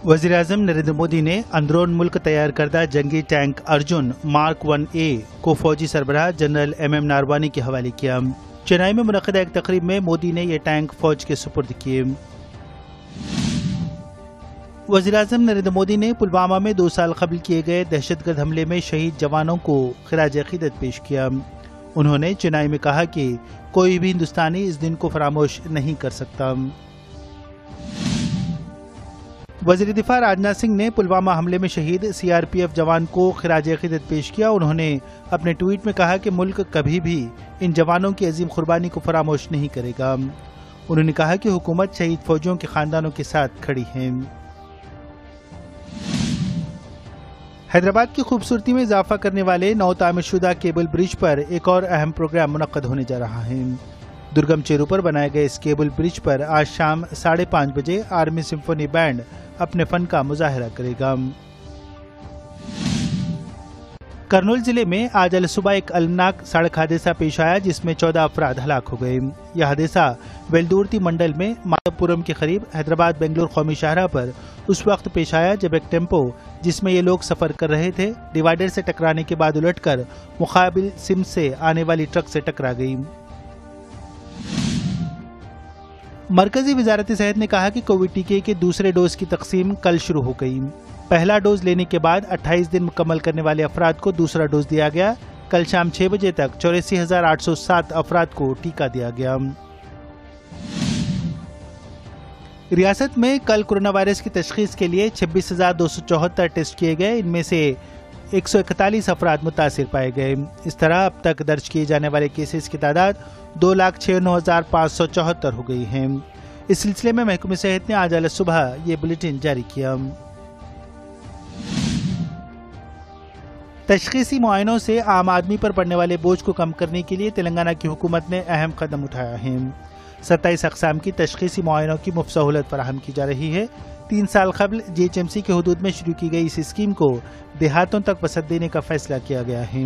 वजीर अजम नरेंद्र मोदी ने अंदरून मुल्क तैयार करदा जंगी tank Arjun mark one A को फौजी सरबराह जनरल एम एम नारवानी के हवाले किया चेन्नई में मुनदा एक तकरीब में मोदी ने यह टैंक फौज के सुपुर्द किए वजीर अजम नरेंद्र मोदी ने पुलवामा में दो साल कबल किए गए दहशतगर्द हमले में शहीद जवानों को खराज अकीदत पेश किया उन्होंने चेन्नई में कहा कि कोई भी हिंदुस्तानी इस दिन को फरामोश नहीं कर सकता वजीर दिफा राजनाथ सिंह ने पुलवामा हमले में शहीद सीआरपीएफ जवान को खराज अकीदत पेश किया उन्होंने अपने ट्वीट में कहा कि मुल्क कभी भी इन जवानों की अजीम कुर्बानी को फरामोश नहीं करेगा उन्होंने कहा कि हुकूमत शहीद फौजियों के खानदानों के साथ खड़ी है हैदराबाद की खूबसूरती में इजाफा करने वाले नौ तामीरशुदा केबल ब्रिज पर एक और अहम प्रोग्राम मुनद होने जा रहा है दुर्गम चेरू पर बनाए गए इस केबल ब्रिज पर आज शाम साढ़े पाँच बजे आर्मी सिम्फोनी बैंड अपने फन का मुजाहरा करेगा करनूल जिले में आज अल सुबह एक अलनाक सड़क हादसा पेश आया जिसमें चौदह अफराद हलाक हो गए यह हादसा वेलदूरती मंडल में माधवपुरम के करीब हैदराबाद बेंगलुरु कौमी शाहरा पर उस वक्त पेश आया जब एक टेम्पो जिसमें ये लोग सफर कर रहे थे डिवाइडर से टकराने के बाद उलटकर मुकाबिल सिम से आने वाली ट्रक से टकरा गई मरकजी वजारत सेहत ने कहा कि कोविड टीके के दूसरे डोज की तकसीम कल शुरू हो गई पहला डोज लेने के बाद 28 दिन मुकम्मल करने वाले अफराद को दूसरा डोज दिया गया कल शाम छह बजे तक चौरासी हजार आठ सौ सात अफराद को टीका दिया गया रियासत में कल कोरोना वायरस की तशखीस के लिए छब्बीस हजार दो सौ चौहत्तर टेस्ट किए गए इनमें से एक सौ इकतालीस अफराद मुतासर पाए गए इस तरह अब तक दर्ज किए जाने वाले केसेस की तादाद दो लाख छियानवे हजार पाँच सौ चौहत्तर हो गई है इस सिलसिले में महकमे सेहत ने आज अल सुबह ये बुलेटिन जारी किया तशखीसी मुआयनों से आम आदमी पर पड़ने वाले बोझ को कम करने के लिए तेलंगाना की हुकूमत ने अहम कदम उठाया है सत्ताईस अकसाम की तशखीसी मुआयनों की मुफ्त सहूलत फराहम की जा रही है तीन साल कबल जीएचएमसी के हदूद में शुरू की गई इस स्कीम को देहातों तक वसत देने का फैसला किया गया है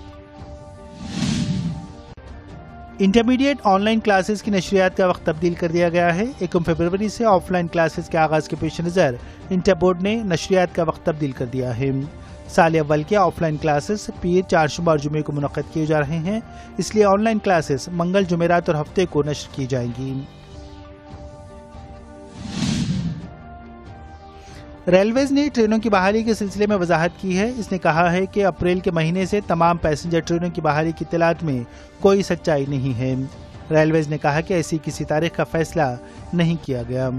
इंटरमीडिएट ऑनलाइन क्लासेस की नशरियात का वक्त तब्दील कर दिया गया है एकम फरवरी से ऑफलाइन क्लासेस के आगाज के पेश नज़र इंटर बोर्ड ने नशरियात का वक्त तब्दील कर दिया है साल अव्वल के ऑफलाइन क्लासेस पीर चारशुमा और जुमे को मुनद किए जा रहे हैं इसलिए ऑनलाइन क्लासेस मंगल जुमेरात और हफ्ते को नशर की जाएंगी रेलवेज ने ट्रेनों की बहाली के सिलसिले में वजाहत की है इसने कहा है कि अप्रैल के महीने से तमाम पैसेंजर ट्रेनों की बहाली की इतलात में कोई सच्चाई नहीं है रेलवेज ने कहा कि ऐसी किसी तारीख का फैसला नहीं किया गया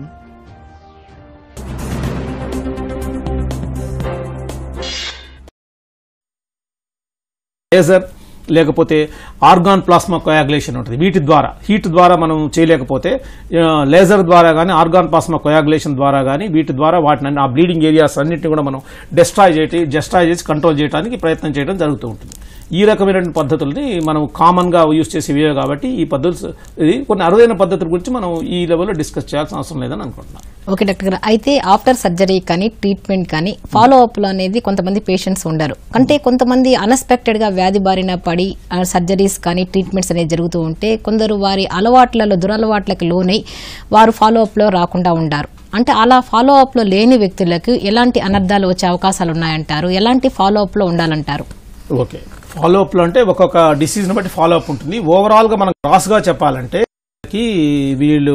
లేజర్ లేకపోతే ఆర్గాన్ ప్లాస్మా కొయాగులేషన్ ఉంటుంది వీటి ద్వారా హీట్ ద్వారా మనం చేయలేకపోతే ఆ, లేజర్ ద్వారా కానీ ఆర్గాన్ ప్లాస్మా కొయాగులేషన్ ద్వారా కానీ వీటి ద్వారా వాటిని ఆ బ్లీడింగ్ ఏరియాస్ అన్నింటినీ కూడా మనం డెస్ట్రాయ్ చేయటి డెస్ట్రాయ్ చేసి కంట్రోల్ చేయడానికి ప్రయత్నం చేయడం జరుగుతూ ఉంటుంది ఈ రకమైన పద్ధతుల్ని మనం కామన్ గా యూజ్ చేసేవే కాబట్టి ఈ పద్ధతులు ఇది కొన్ని అరుదైన పద్ధతుల గురించి మనం ఈ లెవెల్లో డిస్కస్ చేయాల్సిన అవసరం లేదని అనుకుంటున్నాను ఓకే డాక్టర్ గారు అయితే ఆఫ్టర్ సర్జరీ కానీ ట్రీట్మెంట్ కానీ ఫాలో అప్ లో అనేది కొంతమంది పేషెంట్స్ ఉండరు అంటే కొంతమంది అన్ఎక్స్పెక్టెడ్ గా వ్యాధి బారిన పడి సర్జరీస్ కానీ ట్రీట్మెంట్స్ అనేది జరుగుతూ ఉంటే కొందరు వారి అలవాట్లలో దురలవాట్లకు లోనై వారు ఫాలో అప్ లో రాకుండా ఉండారు అంటే అలా ఫాలో అప్ లో లేని వ్యక్తులకు ఎలాంటి అనర్థాలు వచ్చే అవకాశాలు ఉన్నాయంటారు ఎలాంటి ఫాలో అప్ లో ఉండాలంటారు ఓకే ఫాలో అప్ లో అంటే ఒక్కొక్క డిసీజ్ ని బట్టి ఫాలో అప్ ఉంటుంది ఓవరాల్ గా మనం క్రాస్ గా చెప్పాలంటే కి వీళ్ళు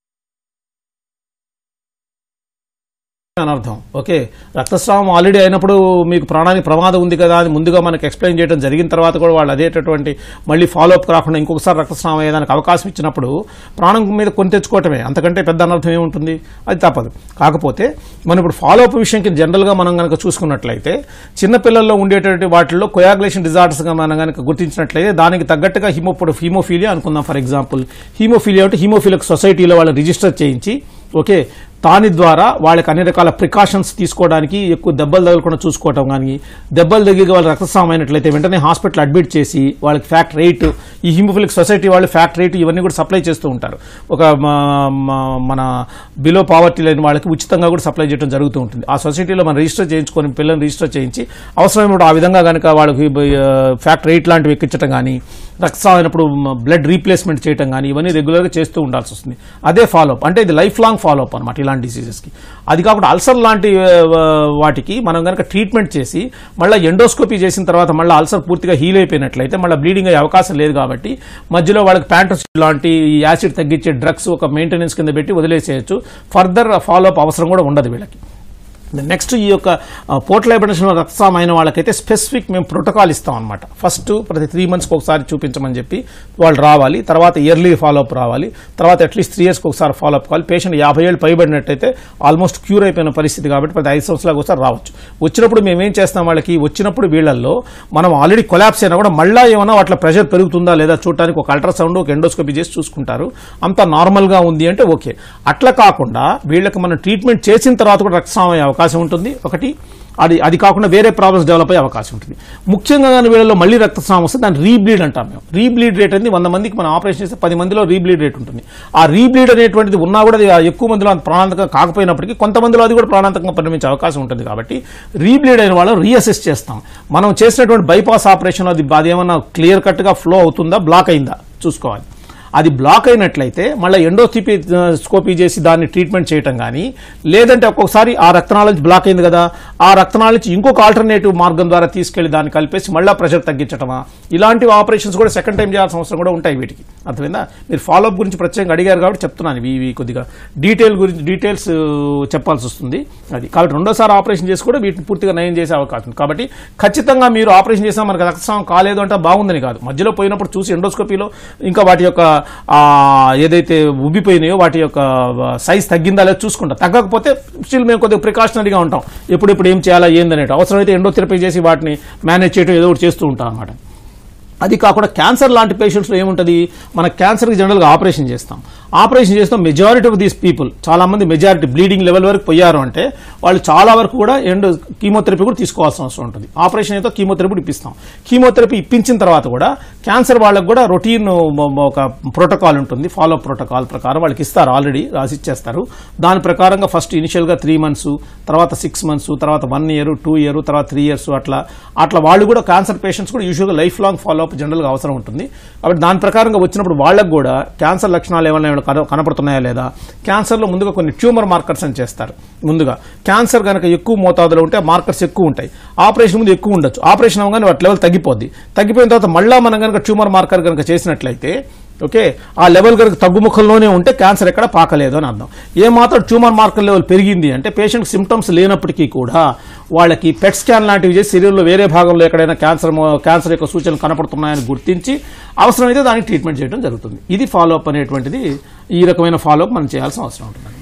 అని అర్థం ఓకే రక్తస్రావం ఆల్రెడీ అయినప్పుడు మీకు ప్రాణానికి ప్రమాదం ఉంది కదా అని ముందుగా మనకి ఎక్స్ప్లెయిన్ చేయడం జరిగిన తర్వాత కూడా వాళ్ళు అదేటటువంటి మళ్ళీ ఫాలో అప్ రాకుండా ఇంకొకసారి రక్తస్రావం అయ్యేదానికి అవకాశం ఇచ్చినప్పుడు ప్రాణం మీద కొని తెచ్చుకోవటమే అంతకంటే పెద్ద అనర్థం ఏముంటుంది అది తప్పదు కాకపోతే మనం ఇప్పుడు ఫాలో అప్ విషయంకి జనరల్గా మనం కనుక చూసుకున్నట్లయితే చిన్నపిల్లల్లో ఉండేటువంటి వాటిల్లో కొయాగులేషన్ డిజార్డర్స్గా మనం కనుక గుర్తించినట్లయితే దానికి తగ్గట్టుగా హిమోపొడ హీమోఫీలియా అనుకుందాం ఫర్ ఎగ్జాంపుల్ హీమోఫీలియా అంటే హీమోఫీలిక్ సొసైటీలో వాళ్ళు రిజిస్టర్ చేయించి ఓకే దాని ద్వారా వాళ్ళకి అన్ని రకాల ప్రికాషన్స్ తీసుకోవడానికి ఎక్కువ దెబ్బలు తగలకుండా చూసుకోవటం కానీ దెబ్బలు తగిలి వాళ్ళు రక్తస్రావం అయినట్లయితే వెంటనే హాస్పిటల్ అడ్మిట్ చేసి వాళ్ళకి ఫ్యాక్ట్ రేట్ ఈ హిమోఫిలిక్ సొసైటీ వాళ్ళు ఫ్యాక్ట్ రేట్ ఇవన్నీ కూడా సప్లై చేస్తూ ఉంటారు ఒక మా- మా- మన బిలో పావర్టీ లేని వాళ్ళకి ఉచితంగా కూడా సప్లై చేయడం జరుగుతూ ఉంటుంది ఆ సొసైటీలో మనం రిజిస్టర్ చేయించుకొని పిల్లల్ని రిజిస్టర్ చేయించి అవసరమైనప్పుడు ఆ విధంగా కనుక వాళ్ళకి ఫ్యాక్ట్ రేట్ లాంటివి ఎక్కించడం కానీ రక్తస్రావం అయినప్పుడు బ్లడ్ రీప్లేస్మెంట్ చేయటం కానీ ఇవన్నీ రెగ్యులర్గా చేస్తూ ఉండాల్సి వస్తుంది అదే ఫాలోఅప్ అంటే ఇది లైఫ్ లాంగ్ ఫాలోఅప్ అనమాట ఇలాంటి డిసీజెస్కి అది కాకుండా అల్సర్ లాంటి ఆ, వాటికి మనం కనుక ట్రీట్మెంట్ చేసి మళ్ళీ ఎండోస్కోపీ చేసిన తర్వాత మళ్ళీ అల్సర్ పూర్తిగా హీల్ అయిపోయినట్లయితే మళ్ళీ బ్లీడింగ్ అయ్యే అవకాశం లేదు కాబట్టి మధ్యలో వాళ్ళకి ప్యాంటోసిడ్ లాంటి ఈ యాసిడ్ తగ్గించే డ్రగ్స్ ఒక మెయింటెనెన్స్ కింద పెట్టి వదిలేసేయచ్చు ఫర్దర్ ఫాలోఅప్ అవసరం కూడా ఉండదు వీళ్ళకి నెక్స్ట్ ఈ యొక్క పోర్టల్ హైబర్నేషన్ రక్తస్రావం అయిన వాళ్ళకైతే స్పెసిఫిక్ మేము ప్రోటోకాల్ ఇస్తాం అనమాట ఫస్ట్ ప్రతి త్రీ మంత్స్కి ఒకసారి చూపించమని చెప్పి వాళ్ళు రావాలి తర్వాత ఇయర్లీ ఫాలోఅప్ రావాలి తర్వాత అట్లీస్ట్ త్రీ ఇయర్స్కి ఒకసారి ఫాలోఅప్ కావాలి పేషెంట్ యాభై ఏళ్ళు పైబడినట్టయితే ఆల్మోస్ట్ క్యూర్ అయిపోయిన పరిస్థితి కాబట్టి ప్రతి ఐదు సంవత్సరాలకు ఒకసారి రావచ్చు వచ్చినప్పుడు మేము ఏం చేస్తాం వాళ్ళకి వచ్చినప్పుడు వీళ్ళల్లో మనం ఆల్రెడీ కొలాప్స్ అయినా కూడా మళ్ళీ ఏమైనా వాటిలో ప్రెషర్ పెరుగుతుందా లేదా చూడటానికి ఒక అల్ట్రాసౌండ్ ఒక ఎండోస్కోపీ చేసి చూసుకుంటారు అంత నార్మల్గా ఉంది అంటే ఓకే అట్లా కాకుండా వీళ్ళకి మనం ట్రీట్మెంట్ చేసిన తర్వాత కూడా రక్తస్రావం అయ్యే అవకాశం ఉంటుంది ఒకటి అది అది కాకుండా వేరే ప్రాబ్లమ్స్ డెవలప్ అయ్యే అవకాశం ఉంటుంది ముఖ్యంగా కానీ వీళ్ళలో మళ్ళీ రక్తస్రావం వస్తే దాన్ని రీబ్లీడ్ అంటాం మేము రీబ్లీడ్ రేట్ అనేది వంద మందికి మనం ఆపరేషన్ చేస్తే పది మందిలో రీబ్లీడ్ రేట్ ఉంటుంది ఆ రీబ్లీడ్ అనేటువంటిది ఉన్నా కూడా అది ఎక్కువ మందిలో అంత ప్రాణాంతకంగా కాకపోయినప్పటికీ కొంతమందిలో అది కూడా ప్రాణాంతకంగా పరిణమించే అవకాశం ఉంటుంది కాబట్టి రీబ్లీడ్ అయిన వాళ్ళని రీఅసెస్ చేస్తాం మనం చేసినటువంటి బైపాస్ ఆపరేషన్ అది అది ఏమన్నా క్లియర్ కట్గా ఫ్లో అవుతుందా బ్లాక్ అయిందా చూసుకోవాలి అది బ్లాక్ అయినట్లయితే మళ్ళీ ఎండోస్కోపీ స్కోపీ చేసి దాన్ని ట్రీట్మెంట్ చేయటం కానీ లేదంటే ఒక్కొక్కసారి ఆ రక్తనాళ నుంచి బ్లాక్ అయింది కదా ఆ రక్తనాళ నుంచి ఇంకొక ఆల్టర్నేటివ్ మార్గం ద్వారా తీసుకెళ్లి దాన్ని కలిపేసి మళ్ళీ ప్రెషర్ తగ్గించటమా ఇలాంటి ఆపరేషన్స్ కూడా సెకండ్ టైం చేయాల్సిన అవసరం కూడా ఉంటాయి వీటికి అర్థమైందా మీరు ఫాలోఅప్ గురించి ప్రత్యేకంగా అడిగారు కాబట్టి చెప్తున్నాను ఇవి ఇవి కొద్దిగా డీటెయిల్ గురించి డీటెయిల్స్ చెప్పాల్సి వస్తుంది అది కాబట్టి రెండోసారి ఆపరేషన్ చేసి కూడా వీటిని పూర్తిగా నయం చేసే అవకాశం ఉంది కాబట్టి ఖచ్చితంగా మీరు ఆపరేషన్ చేసినా మనకు రక్తస్రావం కాలేదు అంటే బాగుందని కాదు మధ్యలో పోయినప్పుడు చూసి ఎండోస్కోపీలో ఇంకా వాటి యొక్క ఆ, ఏదైతే ఉబ్బిపోయినాయో వాటి యొక్క సైజ్ తగ్గిందా లేదా చూసుకుంటాం తగ్గకపోతే స్టిల్ మేము కొద్దిగా ప్రికాషనరీగా ఉంటాం ఎప్పుడెప్పుడు ఏం చేయాలా ఏందనేది అవసరమైతే ఎండోథెరపీ చేసి వాటిని మేనేజ్ చేయడం ఏదో ఒకటి చేస్తూ ఉంటాం అనమాట అది కాకుండా క్యాన్సర్ లాంటి పేషెంట్స్లో ఏముంటుంది మన క్యాన్సర్కి జనరల్గా ఆపరేషన్ చేస్తాం ఆపరేషన్ చేస్తాం మెజారిటీ ఆఫ్ దీస్ పీపుల్ చాలా మంది మెజారిటీ బ్లీడింగ్ లెవెల్ వరకు పోయారు అంటే వాళ్ళు చాలా వరకు కూడా ఎండ్ కీమోథెరపీ కూడా తీసుకోవాల్సిన అవసరం ఉంటుంది ఆపరేషన్ అయితే కీమోథెరపీ కూడా ఇప్పిస్తాం కీమోథెరపీ ఇప్పించిన తర్వాత కూడా క్యాన్సర్ వాళ్ళకు కూడా రొటీన్ ఒక ప్రోటోకాల్ ఉంటుంది ఫాలో ప్రోటోకాల్ ప్రకారం వాళ్ళకి ఇస్తారు ఆల్రెడీ రాసి ఇచ్చేస్తారు దాని ప్రకారంగా ఫస్ట్ ఇనిషియల్గా త్రీ మంత్స్ తర్వాత సిక్స్ మంత్స్ తర్వాత వన్ ఇయర్ టూ ఇయర్ తర్వాత త్రీ ఇయర్స్ అట్లా అట్లా వాళ్ళు కూడా క్యాన్సర్ పేషెంట్స్ కూడా యూజువల్గా లైఫ్ లాంగ్ ఫాలో అప్ జనరల్గా అవసరం ఉంటుంది కాబట్టి దాని ప్రకారంగా వచ్చినప్పుడు వాళ్ళకు కూడా క్యాన్సర్ లక్షణాలు ఏమైనా ఏమైనా కన- కనపడుతున్నాయా లేదా క్యాన్సర్లో ముందుగా కొన్ని ట్యూమర్ మార్కర్స్ అని చేస్తారు ముందుగా క్యాన్సర్ కనుక ఎక్కువ మోతాదులో ఉంటే మార్కర్స్ ఎక్కువ ఉంటాయి ఆపరేషన్ ముందు ఎక్కువ ఉండొచ్చు ఆపరేషన్ అవగానే వాటి లెవెల్ తగ్గిపోద్ది తగ్గిపోయిన తర్వాత మళ్ళా మనం కనుక ట్యూమర్ మార్కర్ కనుక చేసినట్లయితే ఓకే ఆ లెవెల్ కనుక తగ్గుముఖంలోనే ఉంటే క్యాన్సర్ ఎక్కడ పాకలేదు అని అర్థం ఏ మాత్రం ట్యూమర్ మార్కర్ లెవెల్ పెరిగింది అంటే పేషెంట్ సిమ్టమ్స్ లేనప్పటికీ కూడా వాళ్ళకి పెట్ స్కాన్ లాంటివి చేసి శరీరంలో వేరే భాగంలో ఎక్కడైనా క్యాన్సర్ మో- క్యాన్సర్ యొక్క సూచనలు కనపడుతున్నాయని గుర్తించి అవసరమైతే దానికి ట్రీట్మెంట్ చేయడం జరుగుతుంది ఇది ఫాలోఅప్ అనేటువంటిది ఈ రకమైన ఫాలోఅప్ మనం చేయాల్సిన అవసరం ఉంటుంది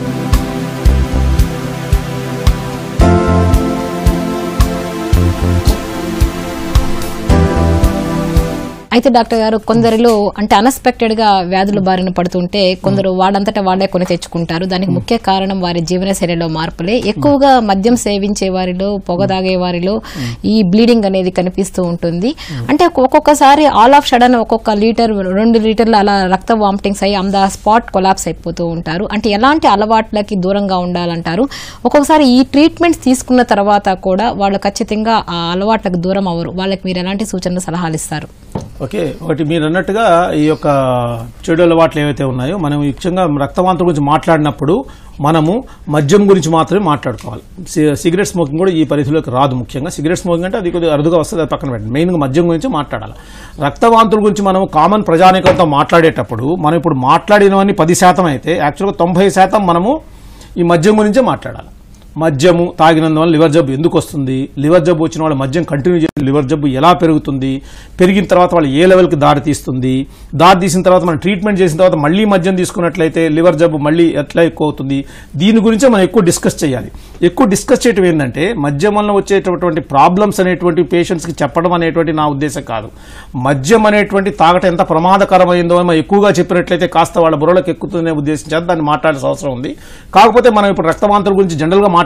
అయితే డాక్టర్ గారు కొందరిలో అంటే అన్ఎక్స్పెక్టెడ్ గా వ్యాధులు బారిన పడుతుంటే కొందరు వాడంతటా వాడే కొని తెచ్చుకుంటారు దానికి ముఖ్య కారణం వారి జీవన శైలిలో మార్పులే ఎక్కువగా మద్యం సేవించే వారిలో పొగ తాగే వారిలో ఈ బ్లీడింగ్ అనేది కనిపిస్తూ ఉంటుంది అంటే ఒక్కొక్కసారి ఆల్ ఆఫ్ సడన్ ఒక్కొక్క లీటర్ రెండు లీటర్లు అలా రక్త వామిటింగ్స్ అయ్యి అంద స్పాట్ కొలాప్స్ అయిపోతూ ఉంటారు అంటే ఎలాంటి అలవాట్లకి దూరంగా ఉండాలంటారు ఒక్కొక్కసారి ఈ ట్రీట్మెంట్స్ తీసుకున్న తర్వాత కూడా వాళ్ళు ఖచ్చితంగా ఆ అలవాట్లకు దూరం అవ్వరు వాళ్ళకి మీరు ఎలాంటి సూచనలు సలహాలు ఇస్తారు ఓకే ఒకటి మీరు అన్నట్టుగా ఈ యొక్క చెడు అలవాట్లు ఏవైతే ఉన్నాయో మనం ముఖ్యంగా రక్తవాంతుల గురించి మాట్లాడినప్పుడు మనము మద్యం గురించి మాత్రమే మాట్లాడుకోవాలి సి- సిగరెట్ స్మోకింగ్ కూడా ఈ పరిధిలోకి రాదు ముఖ్యంగా సిగరెట్ స్మోకింగ్ అంటే అది కొద్దిగా అరుదుగా వస్తుంది అది పక్కన పెట్టండి మెయిన్గా మద్యం గురించి మాట్లాడాలి రక్తవాంతుల గురించి మనం కామన్ ప్రజానికంతో మాట్లాడేటప్పుడు మనం ఇప్పుడు మాట్లాడినవన్నీ పది శాతం అయితే యాక్చువల్గా తొంభై శాతం మనము ఈ మద్యం గురించే మాట్లాడాలి మద్యము తాగినందువల్ల లివర్ జబ్బు ఎందుకు వస్తుంది లివర్ జబ్బు వచ్చిన వాళ్ళు మద్యం కంటిన్యూ చేసి లివర్ జబ్బు ఎలా పెరుగుతుంది పెరిగిన తర్వాత వాళ్ళు ఏ లెవెల్కి దారి తీస్తుంది దారి తీసిన తర్వాత మనం ట్రీట్మెంట్ చేసిన తర్వాత మళ్ళీ మద్యం తీసుకున్నట్లయితే లివర్ జబ్బు మళ్ళీ ఎట్లా ఎక్కువ అవుతుంది దీని గురించే మనం ఎక్కువ డిస్కస్ చేయాలి ఎక్కువ డిస్కస్ చేయటం ఏంటంటే మద్యం వల్ల వచ్చేటటువంటి ప్రాబ్లమ్స్ అనేటువంటి పేషెంట్స్కి చెప్పడం అనేటువంటి నా ఉద్దేశం కాదు మద్యం అనేటువంటి తాగటం ఎంత ప్రమాదకరమైందో అని మనం ఎక్కువగా చెప్పినట్లయితే కాస్త వాళ్ళ బుర్రలకు ఎక్కుతుందనే ఉద్దేశం చేత దాన్ని మాట్లాడాల్సిన అవసరం ఉంది కాకపోతే మనం ఇప్పుడు రక్తవాంతుల గురించి జనరల్గా మాట్లాడే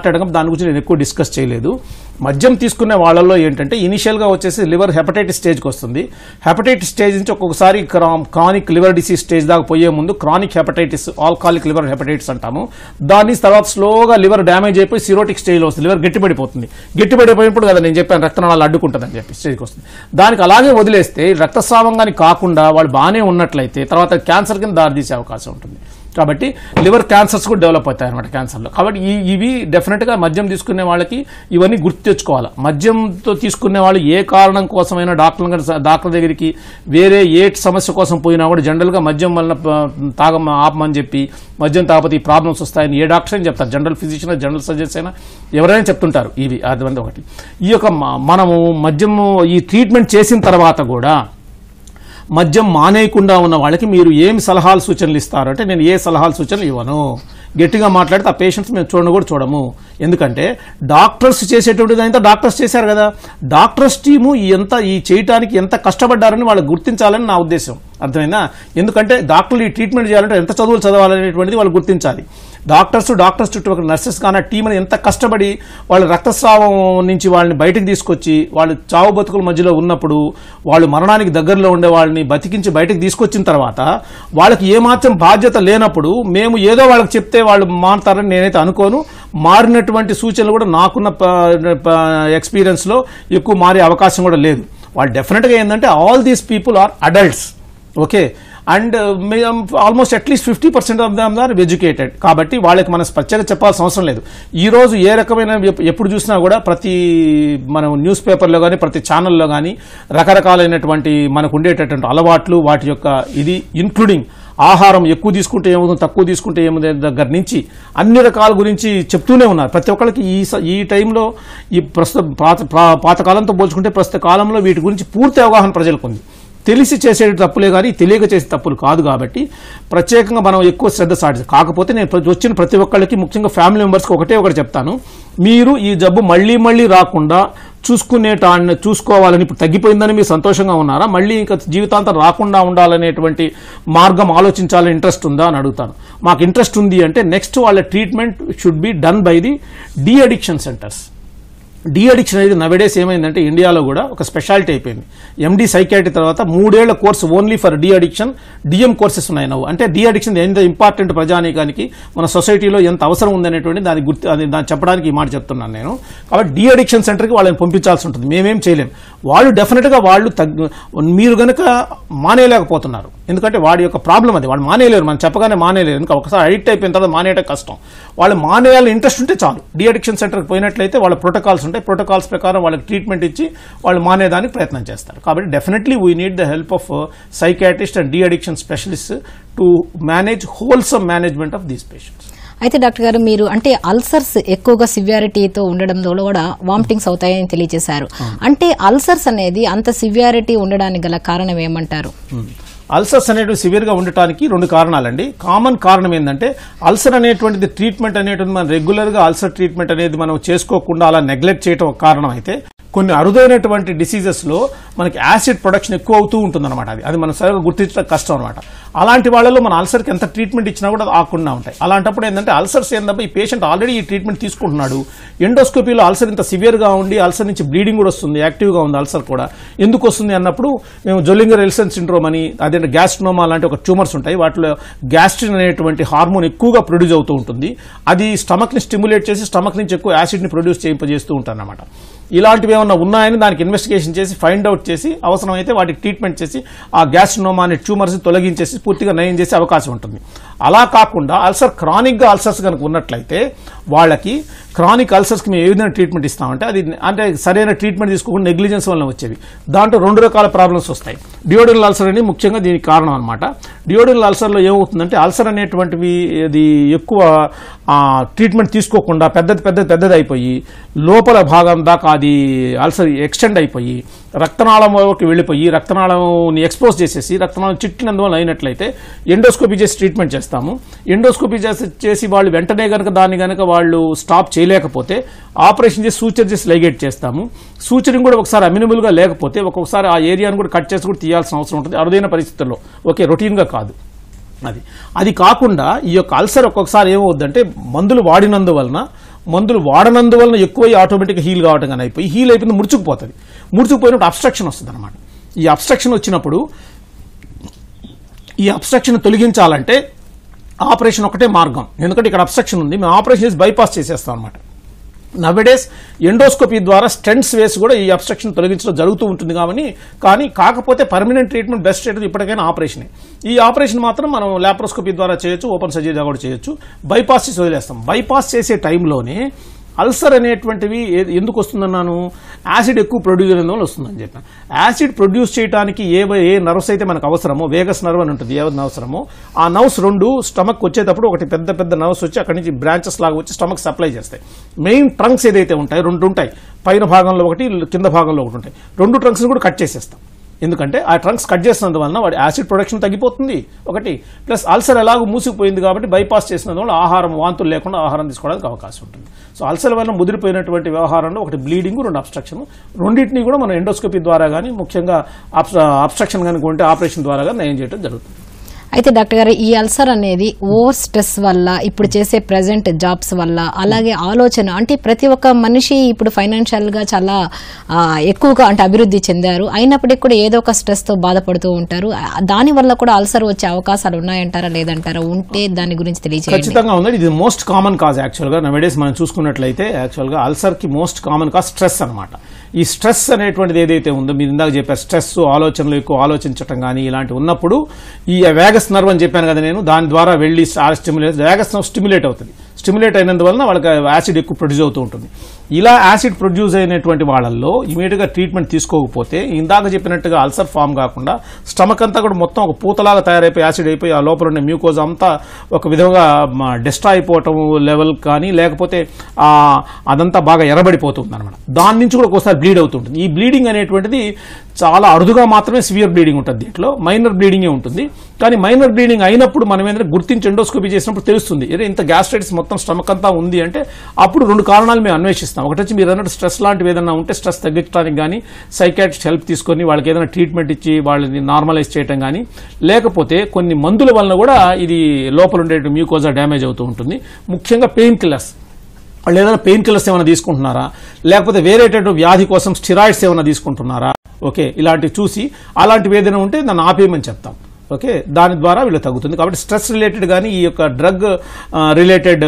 మాట్లాడడం దాని గురించి నేను ఎక్కువ డిస్కస్ చేయలేదు మద్యం తీసుకునే వాళ్ళల్లో ఏంటంటే ఇనిషియల్గా వచ్చేసి లివర్ హెపటైటిస్ స్టేజ్కి వస్తుంది హెపటైటిస్ స్టేజ్ నుంచి ఒక్కొక్కసారి క్రానిక్ లివర్ డిసీజ్ స్టేజ్ దాకా పోయే ముందు chronic hepatitis alcoholic liver hepatitis అంటాము దాని తర్వాత స్లోగా లివర్ డ్యామేజ్ అయిపోయి సిరోటిక్ స్టేజ్లో వస్తుంది లివర్ గట్టిపడిపోతుంది గట్టిపడిపోయినప్పుడు కదా నేను చెప్పాను రక్తనాళాలు అడ్డుకుంటుందని చెప్పి స్టేజ్కి వస్తుంది దానికి అలాగే వదిలేస్తే రక్తస్రావం కానీ కాకుండా వాళ్ళు బాగానే ఉన్నట్లయితే తర్వాత క్యాన్సర్ కింద దారితీసే అవకాశం ఉంటుంది కాబట్టి లివర్ క్యాన్సర్స్ కూడా డెవలప్ అవుతాయి అనమాట క్యాన్సర్లో కాబట్టి ఈ ఇవి డెఫినెట్గా మద్యం తీసుకునే వాళ్ళకి ఇవన్నీ గుర్తు తెచ్చుకోవాలి మద్యంతో తీసుకునే వాళ్ళు ఏ కారణం కోసమైనా డాక్టర్ దగ్గర- డాక్టర్ దగ్గరికి వేరే ఏ సమస్య కోసం పోయినా కూడా జనరల్గా మద్యం వలన ప- తాగం ఆపమని చెప్పి మద్యం తాగకపోతే ఈ ప్రాబ్లమ్స్ వస్తాయని ఏ డాక్టర్ అని చెప్తారు జనరల్ ఫిజిషియన్ జనరల్ సర్జన్స్ అయినా ఎవరైనా చెప్తుంటారు ఇవి అది వంద ఒకటి ఈ యొక్క మ- మనము మద్యము ఈ ట్రీట్మెంట్ చేసిన తర్వాత కూడా మద్యం మానేయకుండా ఉన్న వాళ్ళకి మీరు ఏమి సలహాలు సూచనలు ఇస్తారు అంటే నేను ఏ సలహాలు సూచనలు ఇవ్వను గట్టిగా మాట్లాడితే ఆ పేషెంట్స్ మేము చూడను కూడా చూడము ఎందుకంటే డాక్టర్స్ చేసేటువంటిది అంతా డాక్టర్స్ చేశారు కదా డాక్టర్స్ టీము ఎంత ఈ చేయటానికి ఎంత కష్టపడ్డారని వాళ్ళు గుర్తించాలని నా ఉద్దేశం అర్థమైందా ఎందుకంటే డాక్టర్లు ఈ ట్రీట్మెంట్ చేయాలంటే ఎంత చదువులు చదవాలనేటువంటిది వాళ్ళు గుర్తించాలి డాక్టర్స్ డాక్టర్స్ చుట్టూ నర్సెస్ కానీ టీం అని ఎంత కష్టపడి వాళ్ళు రక్తస్రావం నుంచి వాళ్ళని బయటకు తీసుకొచ్చి వాళ్ళు చావు బతుకుల మధ్యలో ఉన్నప్పుడు వాళ్ళు మరణానికి దగ్గరలో ఉండే వాళ్ళని బతికించి బయటకు తీసుకొచ్చిన తర్వాత వాళ్ళకి ఏమాత్రం బాధ్యత లేనప్పుడు మేము ఏదో వాళ్ళకి చెప్తే వాళ్ళు మారుతారని నేనైతే అనుకోను మారినటువంటి సూచనలు కూడా నాకున్న ఎక్స్పీరియన్స్లో ఎక్కువ మారే అవకాశం కూడా లేదు వాళ్ళు డెఫినెట్గా ఏంటంటే all these people are adults okay and almost at least fifty percent of them are educated కాబట్టి వాళ్ళకి మనం ప్రత్యేకంగా చెప్పాల్సిన అవసరం లేదు ఈ రోజు ఏ రకమైన ఎప్- ఎప్పుడు చూసినా కూడా ప్రతి మనం న్యూస్ పేపర్లో కానీ ప్రతి ఛానల్లో కానీ రకరకాలైనటువంటి మనకు ఉండేటటువంటి అలవాట్లు వాటి యొక్క ఇది ఇంక్లూడింగ్ ఆహారం ఎక్కువ తీసుకుంటే ఏమవుతుంది తక్కువ తీసుకుంటే ఏముంది దగ్గర నుంచి అన్ని రకాల గురించి చెప్తూనే ఉన్నారు ప్రతి ఒక్కరికి ఈ స- ఈ టైంలో ఈ ప్రస్తుత పాత పా- పాతకాలంతో పోల్చుకుంటే ప్రస్తుత కాలంలో వీటి గురించి పూర్తి అవగాహన ప్రజలకు ఉంది తెలిసి చేసే తప్పులే కానీ తెలియక చేసే తప్పులు కాదు కాబట్టి ప్రత్యేకంగా మనం ఎక్కువ శ్రద్ధ సాటి కాకపోతే నేను ప్రతి- వచ్చిన ప్రతి ఒక్కళ్ళకి ముఖ్యంగా ఫ్యామిలీ మెంబర్స్కి ఒకటే ఒకటి చెప్తాను మీరు ఈ జబ్బు మళ్ళీ మళ్ళీ రాకుండా చూసుకునేట చూసుకోవాలని ఇప్పుడు తగ్గిపోయిందని మీరు సంతోషంగా ఉన్నారా మళ్ళీ ఇంకా జీవితాంతం రాకుండా ఉండాలనేటువంటి మార్గం ఆలోచించాలని ఇంట్రెస్ట్ ఉందా అని అడుగుతాను మాకు ఇంట్రెస్ట్ ఉంది అంటే నెక్స్ట్ వాళ్ళ treatment should be done by the de addiction centres de addiction అనేది నవడేస్ ఏమైందంటే ఇండియాలో కూడా ఒక స్పెషాలిటీ అయిపోయింది ఎండి సైకాట్రీ తర్వాత మూడేళ్ల course only for de addiction DM courses ఉన్నాయి నవ్వు అంటే డీ అడిక్షన్ ఎంత ఇంపార్టెంట్ ప్రజానీకానికి మన సొసైటీలో ఎంత అవసరం ఉందనేటువంటి దాని గుర్తు అది దాన్ని చెప్పడానికి ఈ మాట చెప్తున్నాను నేను కాబట్టి డీ అడిక్షన్ సెంటర్కి వాళ్ళని పంపించాల్సి ఉంటుంది మేమేం చేయలేం వాళ్ళు డెఫినెట్గా వాళ్ళు తగ్గ మీరు గనక మానేయలేకపోతున్నారు ఎందుకంటే వాడి యొక్క ప్రాబ్లం అది వాళ్ళు మానేయలేరు మనం చెప్పగానే మానేయలేరు ఇంకా ఒకసారి అడిక్ట్ అయిపోయిన తర్వాత మానేయటం కష్టం వాళ్ళు మానేయాలని ఇంట్రెస్ట్ ఉంటే చాలు డీ అడిక్షన్ సెంటర్కి పోయినట్లయితే వాళ్ళ ప్రోటోకాల్స్ ఉంటాయి ప్రోటోకాల్స్ ప్రకారం వాళ్ళకి ట్రీట్మెంట్ ఇచ్చి వాళ్ళు మానేదానికి ప్రయత్నం చేస్తారు కాబట్టి definitely we need the help of psychiatrist and de addiction specialist to manage wholesome management of these patients అయితే డాక్టర్ గారు మీరు అంటే అల్సర్స్ ఎక్కువగా సివియారిటీతో ఉండడంలో కూడా వామిటింగ్స్ అవుతాయని తెలియజేశారు అంటే అల్సర్స్ అనేది అంత సివియారిటీ ఉండడానికి గల కారణం ఏమంటారు అల్సర్స్ అనేటివి సివియర్గా ఉండటానికి రెండు కారణాలండి కామన్ కారణం ఏంటంటే అల్సర్ అనేటువంటిది ట్రీట్మెంట్ అనేటువంటి మనం రెగ్యులర్గా అల్సర్ ట్రీట్మెంట్ అనేది మనం చేసుకోకుండా అలా నెగ్లెక్ట్ చేయడం ఒక కారణం అయితే కొన్ని అరుదైనటువంటి డిసీజెస్లో మనకి యాసిడ్ ప్రొడక్షన్ ఎక్కువ అవుతూ ఉంటుంది అనమాట అది అది మనం సరిగ్గా గుర్తించడం కష్టం అనమాట అలాంటి వాళ్ళలో మన అల్సర్కి ఎంత ట్రీట్మెంట్ ఇచ్చినా కూడా ఆకుండా ఉంటాయి అలాంటప్పుడు ఏంటంటే అల్సర్స్ ఏంటంటే ఈ పేషెంట్ ఆల్రెడీ ఈ ట్రీట్మెంట్ తీసుకుంటున్నాడు ఎండోస్కోపీలో అల్సర్ ఇంత సివియర్గా ఉండి అల్సర్ నుంచి బ్లీడింగ్ కూడా వస్తుంది యాక్టివ్గా ఉంది అల్సర్ కూడా ఎందుకు వస్తుంది అన్నప్పుడు మేము జొల్లింగర్ ఎల్సన్ సిండ్రోమ్ అని అదే గ్యాస్ట్రోమా లాంటి ఒక ట్యూమర్స్ ఉంటాయి వాటిలో గ్యాస్ట్రిన్ అనేటువంటి హార్మోన్ ఎక్కువగా ప్రొడ్యూస్ అవుతూ ఉంటుంది అది స్టమక్ని స్టిమ్యులేట్ చేసి స్టమక్ నుంచి ఎక్కువ యాసిడ్ని ప్రొడ్యూస్ చేయింపజేస్తూ ఉంటారు అన్నమాట ఇలాంటివి ఏమన్నా ఉన్నాయని దానికి ఇన్వెస్టిగేషన్ చేసి ఫైండ్ అవుట్ చేసి అవసరమైతే వాటికి ట్రీట్మెంట్ చేసి ఆ గ్యాస్ట్రోమా అనే ట్యూమర్స్ తొలగించేసి పూర్తిగా నయం చేసే అవకాశం ఉంటుంది అలా కాకుండా అల్సర్ క్రానిక్గా అల్సర్స్ కనుక ఉన్నట్లయితే వాళ్ళకి క్రానిక్ అల్సర్స్కి మేము ఏ విధంగా ట్రీట్మెంట్ ఇస్తామంటే అది అంటే సరైన ట్రీట్మెంట్ తీసుకోకుండా నెగ్లిజెన్స్ వల్ల వచ్చేవి దాంట్లో రెండు రకాల ప్రాబ్లమ్స్ వస్తాయి డియోడినల్ అల్సర్ అని ముఖ్యంగా దీనికి కారణం అనమాట డియోడినల్ అల్సర్లో ఏమవుతుందంటే అల్సర్ అనేటువంటివి అది ఎక్కువ ఆ, ట్రీట్మెంట్ తీసుకోకుండా పెద్దది పెద్దది పెద్దది అయిపోయి లోపల భాగం దాకా అది అల్సర్ ఎక్స్టెండ్ అయిపోయి రక్తనాళంలోకి వెళ్ళిపోయి రక్తనాళంని ఎక్స్పోజ్ చేసేసి రక్తనాళం చిట్టినందువల్ల అయినట్లయితే ఎండోస్కోపీ చేసి ట్రీట్మెంట్ చేస్తాము ఎండోస్కోపీ చేసి చేసి వాళ్ళు వెంటనే కనుక దాన్ని కనుక వాళ్ళు స్టాప్ చేయలేకపోతే ఆపరేషన్ చేసి సూచర్ చేసి లైగేట్ చేస్తాము సూచరింగ్ కూడా ఒకసారి అమినబుల్గా లేకపోతే ఒక్కొక్కసారి ఆ ఏరియాను కూడా కట్ చేసి కూడా తీయాల్సిన అవసరం ఉంటుంది అరుదైన పరిస్థితుల్లో ఓకే రొటీన్గా కాదు అది అది కాకుండా ఈ యొక్క అల్సర్ ఒక్కొక్కసారి ఏమవుద్దంటే మందులు వాడినందువలన మందులు వాడనందువలన ఎక్కువ ఆటోమేటిక్ హీల్ కావటం కానీ అయిపోయి హీల్ అయిపోయింది ముడుచుకుపోతుంది ముడుచుకుపోయినప్పుడు అబ్స్ట్రక్షన్ వస్తుంది అనమాట ఈ అబ్స్ట్రక్షన్ వచ్చినప్పుడు ఈ అబ్స్ట్రక్షన్ తొలగించాలంటే ఆపరేషన్ ఒకటే మార్గం ఎందుకంటే ఇక్కడ అబ్స్ట్రక్షన్ ఉంది మేము ఆపరేషన్ చేసి బైపాస్ చేసేస్తాం అనమాట నవడేస్ ఎండోస్కోపీ ద్వారా స్టెంట్స్ వేసి కూడా ఈ అబ్స్ట్రక్షన్ తొలగించడం జరుగుతూ ఉంటుంది కాబట్టి కానీ కాకపోతే పర్మనెంట్ ట్రీట్మెంట్ బెస్ట్ ట్రీట్మెంట్ ఇప్పటికైనా ఆపరేషనే ఈ ఆపరేషన్ మాత్రం మనం లాప్రోస్కోపీ ద్వారా చేయొచ్చు ఓపెన్ సర్జరీ ద్వారా కూడా చేయొచ్చు బైపాస్ చేసి వదిలేస్తాం బైపాస్ చేసే టైంలోనే అల్సర్ అనేటువంటివి ఏ- ఎందుకు వస్తుందన్నాను యాసిడ్ ఎక్కువ ప్రొడ్యూస్ అయిన వల్ల వస్తుందని చెప్పాను యాసిడ్ ప్రొడ్యూస్ చేయడానికి ఏ ఏ నర్వ్స్ అయితే మనకు అవసరమో వేగస్ నర్వ్ అని ఉంటుంది ఏ అవసరమో ఆ నర్వ్స్ రెండు స్టమక్ వచ్చేటప్పుడు ఒకటి పెద్ద పెద్ద నర్వ్స్ వచ్చి అక్కడి నుంచి బ్రాంచెస్ లాగా వచ్చి స్టమక్ సప్లై చేస్తాయి మెయిన్ ట్రంక్స్ ఏదైతే ఉంటాయి రెండు ఉంటాయి పైన భాగంలో ఒకటి కింద భాగంలో ఒకటి ఉంటాయి రెండు ట్రంక్స్ కూడా కట్ చేసేస్తాం ఎందుకంటే ఆ ట్రంక్స్ కట్ చేసినందువలన వాడి యాసిడ్ ప్రొడక్షన్ తగ్గిపోతుంది ఒకటి ప్లస్ అల్సర్ ఎలాగో మూసుకుపోయింది కాబట్టి బైపాస్ చేసినందువల్ల ఆహారం వాంతులు లేకుండా ఆహారం తీసుకోవడానికి అవకాశం ఉంటుంది సో అల్సర్ వల్ల ముదిరిపోయినటువంటి వ్యవహారంలో ఒకటి బ్లీడింగ్ రెండు అబ్స్ట్రక్షన్ రెండింటిని కూడా మనం ఎండోస్కోపీ ద్వారా కానీ ముఖ్యంగా అబ్స్ట్రక్షన్ కనుక ఉంటే ఆపరేషన్ ద్వారా కానీ నయం చేయడం జరుగుతుంది అయితే డాక్టర్ గారు ఈ అల్సర్ అనేది ఓవర్ స్ట్రెస్ వల్ల ఇప్పుడు చేసే ప్రజెంట్ జాబ్స్ వల్ల అలాగే ఆలోచన అంటే ప్రతి ఒక్క మనిషి ఇప్పుడు ఫైనాన్షియల్ గా చాలా ఆ, ఎక్కువగా అంటే అభివృద్ధి చెందారు అయినప్పటికీ కూడా ఏదో ఒక స్ట్రెస్ తో బాధపడుతూ ఉంటారు ఆ, దాని వల్ల కూడా అల్సర్ వచ్చే అవకాశాలు ఉన్నాయంటారా లేదంటారా ఉంటే దాని గురించి తెలియజేయండి ఖచ్చితంగా ఉంది ఇది మోస్ట్ కామన్ కాజ్ యాక్చువల్గా నవేడేస్ మనం చూసుకున్నట్లయితే యాక్చువల్గా అల్సర్ కి మోస్ట్ కామన్ కాజ్ స్ట్రెస్ అన్నమాట ఈ స్ట్రెస్ అనేటువంటిది ఏదైతే ఉందో మీరు ఇందాక చెప్పారు స్ట్రెస్ ఆలోచనలు ఎక్కువ ఆలోచించటం కానీ ఇలాంటివి ఉన్నప్పుడు ఈ వేగస్ నర్వ్ అని చెప్పాను కదా నేను దాని ద్వారా వెళ్ళి స్టిమ్యులేట్ వేగస్ నర్వ్ స్టిమ్యులేట్ అవుతుంది స్టిమ్యులేట్ అయినందువలన వాళ్ళకి యాసిడ్ ఎక్కువ ప్రొడ్యూస్ అవుతూ ఉంటుంది ఇలా యాసిడ్ ప్రొడ్యూస్ అయినటువంటి వాళ్ళల్లో ఇమీడియట్ గా ట్రీట్మెంట్ తీసుకోకపోతే ఇందాక చెప్పినట్టుగా అల్సర్ ఫామ్ కాకుండా స్టమక్ అంతా కూడా మొత్తం ఒక పూతలాగా తయారైపోయి యాసిడ్ అయిపోయి ఆ లోపల ఉండే మ్యూకోజ్ అంతా ఒక విధంగా డెస్ట్రా అయిపోవటం లెవెల్ కానీ లేకపోతే ఆ అదంతా బాగా ఎర్రబడిపోతుంది అనమాట దాని నుంచి కూడా ఒకసారి బ్లీడ్ అవుతుంటుంది ఈ బ్లీడింగ్ అనేటువంటిది చాలా అరుదుగా మాత్రమే సివియర్ బ్లీడింగ్ ఉంటుంది దీంట్లో మైనర్ బ్లీడింగే ఉంటుంది కానీ మైనర్ బ్లీడింగ్ అయినప్పుడు మనం ఏంటంటే గుర్తించి ఎండోస్కోపీ చేసినప్పుడు తెలుస్తుంది ఏదో ఇంత గ్యాస్ట్రైటిస్ మొత్తం స్టమక్ అంతా ఉంది అంటే అప్పుడు రెండు కారణాలు మేము అన్వేషిస్తాం ఒకటి వచ్చి మీరు అన్నట్టు స్ట్రెస్ లాంటివి ఏదైనా ఉంటే స్ట్రెస్ తగ్గించడానికి కానీ సైకాట్రిస్ట్ హెల్ప్ తీసుకొని వాళ్ళకి ఏదైనా ట్రీట్మెంట్ ఇచ్చి వాళ్ళని నార్మలైజ్ చేయడం కానీ లేకపోతే కొన్ని మందుల వలన కూడా ఇది లోపల ఉండే మ్యూకోజా డ్యామేజ్ అవుతూ ఉంటుంది ముఖ్యంగా పెయిన్ కిల్లర్స్ వాళ్ళు ఏదైనా పెయిన్ కిల్లర్స్ ఏమైనా తీసుకుంటున్నారా లేకపోతే వేరేటటువంటి వ్యాధి కోసం స్టిరాయిడ్స్ ఏమైనా తీసుకుంటున్నారా ఓకే ఇలాంటివి చూసి అలాంటివి ఏదైనా ఉంటే దాన్ని ఆపేయమని చెప్తాం ఓకే దాని ద్వారా వీళ్ళు తగ్గుతుంది కాబట్టి స్ట్రెస్ రిలేటెడ్ కానీ ఈ యొక్క డ్రగ్ రిలేటెడ్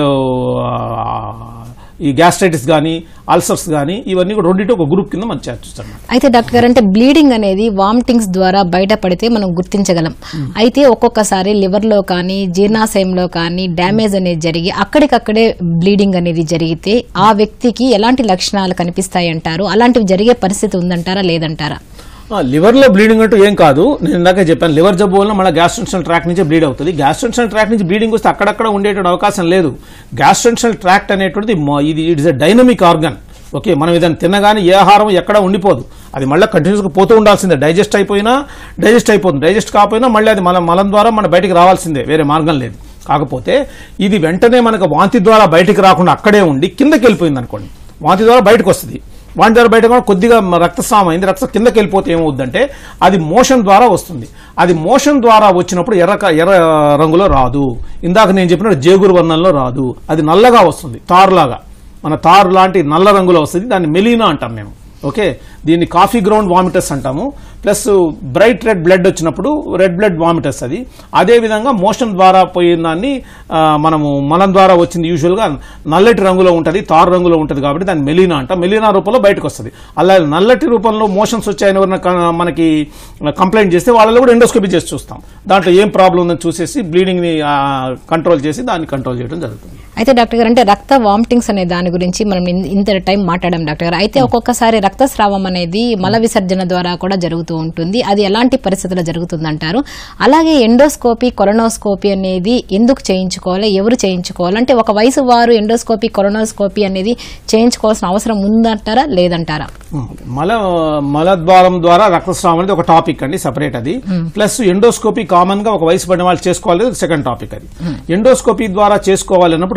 ఈ గ్యాస్ట్రైటిస్ కానీ అల్సర్స్ కానీ ఇవన్నీ కూడా రెండింటి ఒక గ్రూప్ కింద మనం చేర్చుస్తాం అయితే డాక్టర్ గారు అంటే బ్లీడింగ్ అనేది వామిటింగ్స్ ద్వారా బయటపడితే మనం గుర్తించగలం అయితే ఒక్కొక్కసారి లివర్ లో కానీ జీర్ణాశయంలో కానీ డ్యామేజ్ అనేది జరిగి అక్కడికక్కడే బ్లీడింగ్ అనేది జరిగితే ఆ వ్యక్తికి ఎలాంటి లక్షణాలు కనిపిస్తాయి అంటారు అలాంటివి జరిగే పరిస్థితి ఉందంటారా లేదంటారా లివర్ లో బ్లీడింగ్ అంటూ ఏం కాదు నేను ఇందాక చెప్పాను లివర్ జబ్బు వల్ల మన గ్యాస్ట్రెన్షనల్ ట్రాక్ నుంచి బ్లీడ్ అవుతుంది గ్యాస్ట్రెన్షనల్ ట్రాక్ నుంచి బ్లీడింగ్ వస్తే అక్కడక్కడ ఉండేటువంటి అవకాశం లేదు గ్యాస్ట్రెన్షనల్ ట్రాక్ట్ అనేటువంటిది మ- ఇది it's a dynamic organ okay మనం ఏదైనా తినగానే ఏ ఆహారం ఎక్కడ ఉండిపోదు అది మళ్ళీ కంటిన్యూస్గా పోతూ ఉండాల్సిందే డైజెస్ట్ అయిపోయినా డైజెస్ట్ అయిపోతుంది డైజెస్ట్ కాకపోయినా మళ్ళీ అది మన మలం ద్వారా మన బయటికి రావాల్సిందే వేరే మార్గం లేదు కాకపోతే ఇది వెంటనే మనకు వాంతి ద్వారా బయటికి రాకుండా అక్కడే ఉండి కిందకి వెళ్ళిపోయింది అనుకోండి వాంతి ద్వారా బయటకు వస్తుంది వాటి ద్వారా బయట కూడా కొద్దిగా రక్తస్రావం అయింది రక్తం కిందకి వెళ్ళిపోతే ఏమవుద్దంటే అది మోషన్ ద్వారా వస్తుంది అది మోషన్ ద్వారా వచ్చినప్పుడు ఎర్ర క- ఎర్ర రంగులో రాదు ఇందాక నేను చెప్పినట్టు జేగురు వర్ణంలో రాదు అది నల్లగా వస్తుంది తారులాగా మన తారు లాంటి నల్ల రంగులో వస్తుంది దాన్ని మెలీనా అంటాం మేము ఓకే దీన్ని కాఫీ గ్రౌండ్ వామిటర్స్ అంటాము ప్లస్ బ్రైట్ రెడ్ బ్లడ్ వచ్చినప్పుడు రెడ్ బ్లడ్ వామిటర్స్ అది అదే విధంగా మోషన్ ద్వారా పోయిన దాన్ని ఆ, మనము మలం ద్వారా వచ్చింది యూజువల్గా నల్లటి రంగులో ఉంటుంది తారు రంగులో ఉంటుంది కాబట్టి దాన్ని మెలీనా అంటాం మెలీనా రూపంలో బయటకు వస్తుంది అలా నల్లటి రూపంలో మోషన్స్ వచ్చాయని ఎవరైనా క- మనకి కంప్లైంట్ చేస్తే వాళ్ళలో కూడా ఎండోస్కోపీ చేసి చూస్తాం దాంట్లో ఏం ప్రాబ్లం ఉందని చూసేసి బ్లీడింగ్ని కంట్రోల్ చేసి దాన్ని కంట్రోల్ చేయడం జరుగుతుంది అయితే డాక్టర్ గారు అంటే రక్త వామిటింగ్స్ అనే దాని గురించి మనం ఇన్- ఇంత టైం మాట్లాడాం డాక్టర్ గారు అయితే ఒక్కొక్కసారి రక్తస్రావం అనేది మల విసర్జన ద్వారా కూడా జరుగుతూ ఉంటుంది అది ఎలాంటి పరిస్థితుల్లో జరుగుతుందంటారు అలాగే ఎండోస్కోపీ కొలనోస్కోపీ అనేది ఎందుకు చేయించుకోవాలి ఎవరు చేయించుకోవాలి అంటే ఒక వయసు వారు ఎండోస్కోపీ కొలనోస్కోపీ అనేది చేయించుకోవాల్సిన అవసరం ఉందంటారా లేదంటారా మల మలద్వారం ద్వారా రక్తస్రావం అనేది ఒక టాపిక్ అండి సపరేట్ అది ప్లస్ ఎండోస్కోపీ కామన్ గా ఒక వయసు పడిన వాళ్ళు చేసుకోవాలి సెకండ్ టాపిక్ అది ఎండోస్కోపీ ద్వారా చేసుకోవాలి అన్నప్పుడు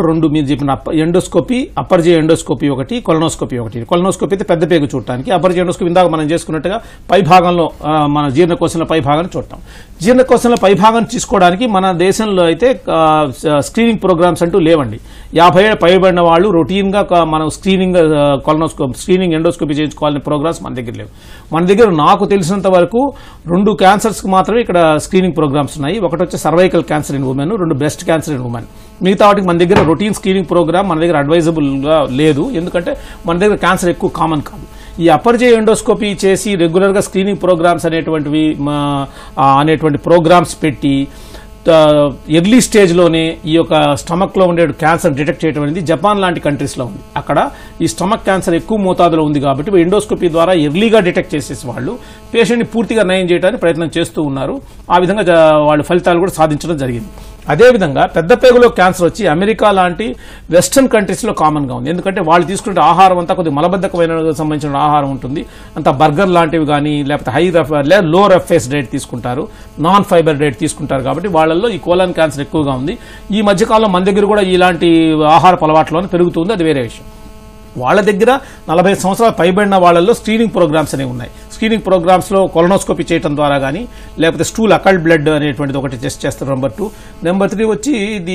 రెండు మీరు చెప్పిన అప్ప- ఎండోస్కోపీ అప్పర్ జే ఎండోస్కోపీ ఒకటి కొలనోస్కోపీ ఒకటి కొలనోస్కోపీ అయితే పెద్ద పేగు చూడటానికి అప్పర్ జే ఎండోస్కోపీ ఇందాక మనం చేసుకున్నట్టుగా పై భాగంలో ఆ, మన జీర్ణకోశంలో పై భాగాన్ని చూడటం జీర్ణకోశంలో పై భాగం తీసుకోవడానికి మన దేశంలో అయితే ఆ, స్క్రీనింగ్ ప్రోగ్రామ్స్ అంటూ లేవండి యాభై ఏళ్ళు పైబడిన వాళ్ళు రొటీన్గా క- మనం స్క్రీనింగ్ కొలనోస్కోప్ స్క్రీనింగ్ ఎండోస్కోపీ చేయించుకోవాలని ప్రోగ్రామ్స్ మన దగ్గర లేవు మన దగ్గర నాకు తెలిసినంత వరకు రెండు క్యాన్సర్స్కి మాత్రమే ఇక్కడ స్క్రీనింగ్ ప్రోగ్రామ్స్ ఉన్నాయి ఒకటి వచ్చి సర్వైకల్ క్యాన్సర్ ఇన్ ఉమెన్ రెండు బ్రెస్ట్ క్యాన్సర్ ఇన్ ఉమెన్ మిగతా వాటికి మన దగ్గర రొటీన్ స్క్రీనింగ్ ప్రోగ్రామ్ మన దగ్గర అడ్వైజబుల్గా లేదు ఎందుకంటే మన దగ్గర క్యాన్సర్ ఎక్కువ కామన్ కాదు ఈ అప్పర్ జే ఎండోస్కోపీ చేసి రెగ్యులర్గా స్క్రీనింగ్ ప్రోగ్రామ్స్ అనేటువంటివి మా- ఆ, అనేటువంటి ప్రోగ్రామ్స్ పెట్టి ఎర్లీ స్టేజ్లోనే ఈ యొక్క స్టమక్లో ఉండే క్యాన్సర్ డిటెక్ట్ చేయడం అనేది జపాన్ లాంటి కంట్రీస్లో ఉంది అక్కడ ఈ స్టమక్ క్యాన్సర్ ఎక్కువ మోతాదులో ఉంది కాబట్టి ఎండోస్కోపీ ద్వారా ఎర్లీగా డిటెక్ట్ చేసేసి వాళ్ళు పేషెంట్ని పూర్తిగా నయం చేయడానికి ప్రయత్నం చేస్తూ ఉన్నారు ఆ విధంగా జ- వాళ్ళు ఫలితాలు కూడా సాధించడం జరిగింది అదేవిధంగా పెద్ద పేగులో క్యాన్సర్ వచ్చి అమెరికా లాంటి వెస్టర్న్ కంట్రీస్లో కామన్గా ఉంది ఎందుకంటే వాళ్ళు తీసుకునే ఆహారం అంతా కొద్దిగా మలబద్ధకమైన సంబంధించిన ఆహారం ఉంటుంది అంత బర్గర్ లాంటివి కానీ లేకపోతే హై రఫ్ లేదా లో రఫేస్ డైట్ తీసుకుంటారు నాన్ ఫైబర్ డైట్ తీసుకుంటారు కాబట్టి వాళ్ళల్లో ఈ కోలాన్ క్యాన్సర్ ఎక్కువగా ఉంది ఈ మధ్యకాలంలో మన దగ్గర కూడా ఇలాంటి ఆహారపు అలవాట్లోనే పెరుగుతుంది అది వేరే విషయం వాళ్ళ దగ్గర నలభై సంవత్సరాలు పైబడిన వాళ్ళల్లో స్క్రీనింగ్ ప్రోగ్రామ్స్ అనేవి ఉన్నాయి స్క్రీనింగ్ ప్రోగ్రామ్స్లో కొలనోస్కోపీ చేయడం ద్వారా కానీ లేకపోతే స్టూల్ అకల్డ్ బ్లడ్ అనేటువంటిది ఒకటి టెస్ట్ చేస్తారు నెంబర్ టూ నెంబర్ త్రీ వచ్చి ఇది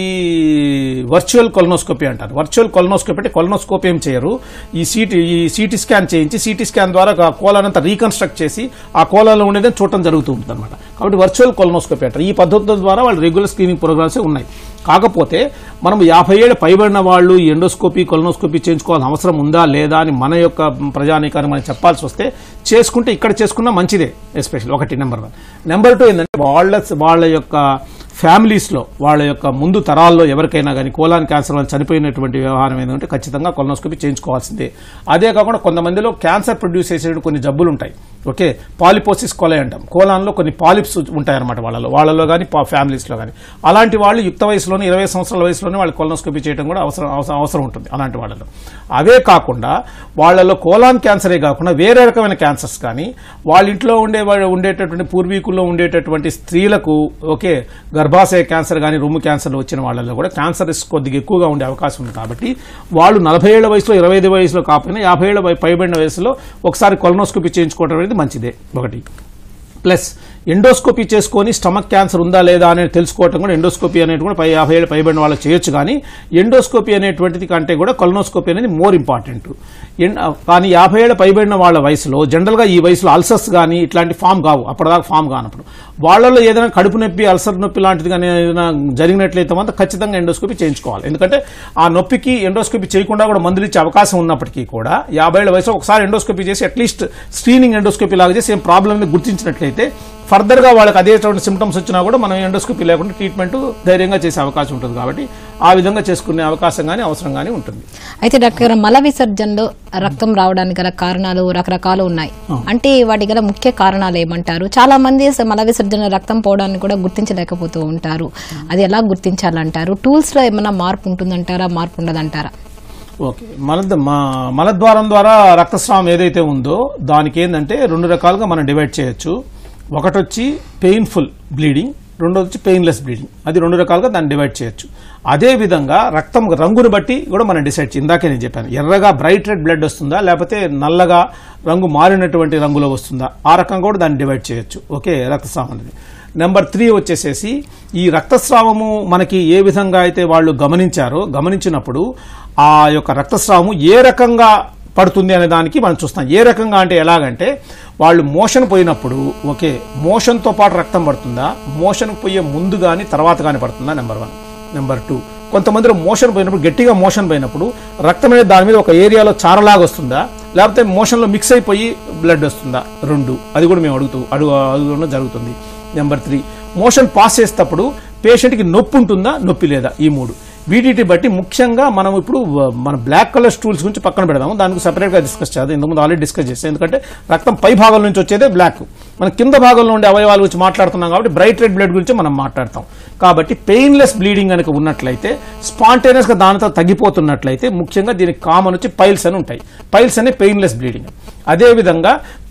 వర్చువల్ కొలనోస్కోపీ అంటారు వర్చువల్ కొలనోస్కోపీ అంటే కొలనోస్కోపీ ఏం చేయరు ఈ సిటీ ఈ సిటీ స్కాన్ చేయించి సిటీ స్కాన్ ద్వారా ఆ కోలాన్ అంతా రీకన్స్ట్రక్ట్ చేసి ఆ కోలాలో ఉండేదని చూడటం జరుగుతూ ఉంటుంది అనమాట కాబట్టి వర్చువల్ కొలనోస్కోపీ అంటారు ఈ పద్ధతుల ద్వారా వాళ్ళు రెగ్యులర్ స్క్రీనింగ్ ప్రోగ్రామ్స్ ఉన్నాయి కాకపోతే మనం యాభై ఏళ్ళు పైబడిన వాళ్ళు ఈ ఎండోస్కోపీ కొలనోస్కోపీ చేయించుకోవాల్సిన అవసరం ఉందా లేదా అని మన యొక్క ప్రజానీకాన్ని మనం చెప్పాల్సి వస్తే చేసుకుంటే ఇక్కడ చేసుకున్నా మంచిదే ఎస్పెషల్ ఒకటి నెంబర్ వన్ నెంబర్ టూ ఏంటంటే వాళ్ళ వాళ్ళ యొక్క ఫ్యామిలీస్లో వాళ్ళ యొక్క ముందు తరాల్లో ఎవరికైనా కానీ కోలాన్ క్యాన్సర్ వల్ల చనిపోయినటువంటి వ్యవహారం ఏంటంటే ఖచ్చితంగా కొలనోస్కోపీ చేయించుకోవాల్సిందే అదే కాకుండా కొంతమందిలో క్యాన్సర్ ప్రొడ్యూస్ చేసే కొన్ని జబ్బులు ఉంటాయి ఓకే పాలిపోసిస్ కొలై అంటాం కోలాన్లో కొన్ని పాలిప్స్ ఉంటాయన్నమాట వాళ్ళలో వాళ్ళలో కానీ ఫ్యామిలీస్లో కానీ అలాంటి వాళ్ళు యుక్త వయసులోనే ఇరవై సంవత్సరాల వయసులోనే వాళ్ళు కొలనోస్కోపీ చేయడం కూడా అవసరం అవసరం- అవసరం ఉంటుంది అలాంటి వాళ్ళలో అవే కాకుండా వాళ్ళలో కోలాన్ క్యాన్సరే కాకుండా వేరే రకమైన క్యాన్సర్స్ కానీ వాళ్ళ ఇంట్లో ఉండే వా- ఉండేటటువంటి పూర్వీకుల్లో ఉండేటటువంటి స్త్రీలకు ఓకే గర్భాశయ క్యాన్సర్ కానీ రొమ్ము క్యాన్సర్లు వచ్చిన వాళ్ళలో కూడా క్యాన్సర్ రిస్క్ కొద్దిగా ఎక్కువగా ఉండే అవకాశం ఉంది కాబట్టి వాళ్ళు నలభై ఏళ్ల వయసులో ఇరవై ఐదు వయసులో కాకపోయినా యాభై ఏళ్ల వై- పైబడిన వయసులో ఒకసారి కొలనోస్కోపీ చేయించుకోవడం అనేది మంచిదే ఒకటి ప్లస్ ఎండోస్కోపీ చేసుకొని స్టమక్ క్యాన్సర్ ఉందా లేదా అనేది తెలుసుకోవటం కూడా ఎండోస్కోపీ అనేది కూడా పై యాభై ఏళ్ళు పైబడిన వాళ్ళకి చేయొచ్చు కానీ ఎండోస్కోపీ అనేటువంటిది కంటే కూడా కొలనోస్కోపీ అనేది మోర్ ఇంపార్టెంట్ ఎన్- కానీ యాభై ఏళ్ళ పైబడిన వాళ్ళ వయసులో జనరల్గా ఈ వయసులో అల్సర్స్ కానీ ఇట్లాంటి ఫామ్ కావు అప్పటిదాకా ఫామ్ కానప్పుడు వాళ్ళలో ఏదైనా కడుపు నొప్పి అల్సర్ నొప్పి లాంటిది కానీ ఏదైనా జరిగినట్లయితే మాత్రం ఖచ్చితంగా ఎండోస్కోపీ చేయించుకోవాలి ఎందుకంటే ఆ నొప్పికి ఎండోస్కోపీ చేయకుండా కూడా మందులు ఇచ్చే అవకాశం ఉన్నప్పటికీ కూడా యాభై ఏళ్ళ వయసులో ఒకసారి ఎండోస్కోపీ చేసి అట్లీస్ట్ స్క్రీనింగ్ ఎండోస్కోపీ లాగా చేసి ఏం ప్రాబ్లమ్ని గుర్తించినట్లయితే ఫర్దర్ గా వాళ్ళకి అదేటువంటి సిమ్టమ్స్ వచ్చినా కూడా మనం ఎండోస్కోపీ లేకుండా ట్రీట్మెంట్ ధైర్యంగా చేసే అవకాశం ఉంటుంది కాబట్టి ఆ విధంగా చేసుకునే అవకాశం కానీ అవసరం కానీ ఉంటుంది అయితే డాక్టర్ గారు మల విసర్జనలో రక్తం రావడానికి గల కారణాలు రకరకాలు ఉన్నాయి అంటే వాటి గల ముఖ్య కారణాలు ఏమంటారు చాలా మంది అసలు మల విసర్జన రక్తం పోవడానికి కూడా గుర్తించలేకపోతూ ఉంటారు అది ఎలా గుర్తించాలంటారు టూల్స్ లో ఏమైనా మార్పు ఉంటుందంటారా మార్పు ఉండదంటారా ఓకే మల మా మలద్వారం ద్వారా రక్తస్రావం ఏదైతే ఉందో దానికి ఏంటంటే రెండు రకాలుగా మనం డివైడ్ చేయొచ్చు ఒకటి వచ్చి పెయిన్ఫుల్ బ్లీడింగ్ రెండోది వచ్చి పెయిన్లెస్ బ్లీడింగ్ అది రెండు రకాలుగా దాన్ని డివైడ్ చేయొచ్చు అదే విధంగా రక్తం రంగును బట్టి కూడా మనం డిసైడ్ చేయాలి ఇందాకే నేను చెప్పాను ఎర్రగా బ్రైట్ రెడ్ బ్లడ్ వస్తుందా లేకపోతే నల్లగా రంగు మారినటువంటి రంగులో వస్తుందా ఆ రకంగా కూడా దాన్ని డివైడ్ చేయొచ్చు ఓకే రక్తస్రావం అనేది నెంబర్ త్రీ వచ్చేసేసి ఈ రక్తస్రావము మనకి ఏ విధంగా అయితే వాళ్ళు గమనించారో గమనించినప్పుడు ఆ యొక్క రక్తస్రావము ఏ రకంగా పడుతుంది అనే దానికి మనం చూస్తాం ఏ రకంగా అంటే ఎలాగంటే వాళ్ళు మోషన్ పోయినప్పుడు ఓకే మోషన్తో పాటు రక్తం పడుతుందా మోషన్ పోయే ముందు కానీ తర్వాత కానీ పడుతుందా నెంబర్ వన్ నెంబర్ టూ కొంతమందిలో మోషన్ పోయినప్పుడు గట్టిగా మోషన్ పోయినప్పుడు రక్తం అనేది దాని మీద ఒక ఏరియాలో చారలాగా వస్తుందా లేకపోతే మోషన్లో మిక్స్ అయిపోయి బ్లడ్ వస్తుందా రెండు అది కూడా మేము అడుగుతూ అడుగు అడుగులో జరుగుతుంది నెంబర్ త్రీ మోషన్ పాస్ చేసేటప్పుడు పేషెంట్కి నొప్పి ఉంటుందా నొప్పి లేదా ఈ మూడు వీటిని బట్టి ముఖ్యంగా మనం ఇప్పుడు వ- మన బ్లాక్ కలర్ స్టూల్స్ గురించి పక్కన పెడదాము దానికి separate గా డిస్కస్ చేద్దాం ఇంతకుముందు ఆల్రెడీ డిస్కస్ చేస్తాం ఎందుకంటే రక్తం పై భాగం నుంచి వచ్చేదే బ్లాక్ మనం కింద భాగంలో ఉండే అవయవాల గురించి మాట్లాడుతున్నాం కాబట్టి బ్రైట్ రెడ్ బ్లడ్ గురించి మనం మాట్లాడతాం కాబట్టి పెయిన్లెస్ బ్లీడింగ్ కనుక ఉన్నట్లయితే స్పాంటేనియస్ గా దానితో తగ్గిపోతున్నట్లయితే ముఖ్యంగా దీనికి కామన్ వచ్చి పైల్స్ అని ఉంటాయి పైల్స్ అనే పెయిన్లెస్ బ్లీడింగ్ అదే విధంగా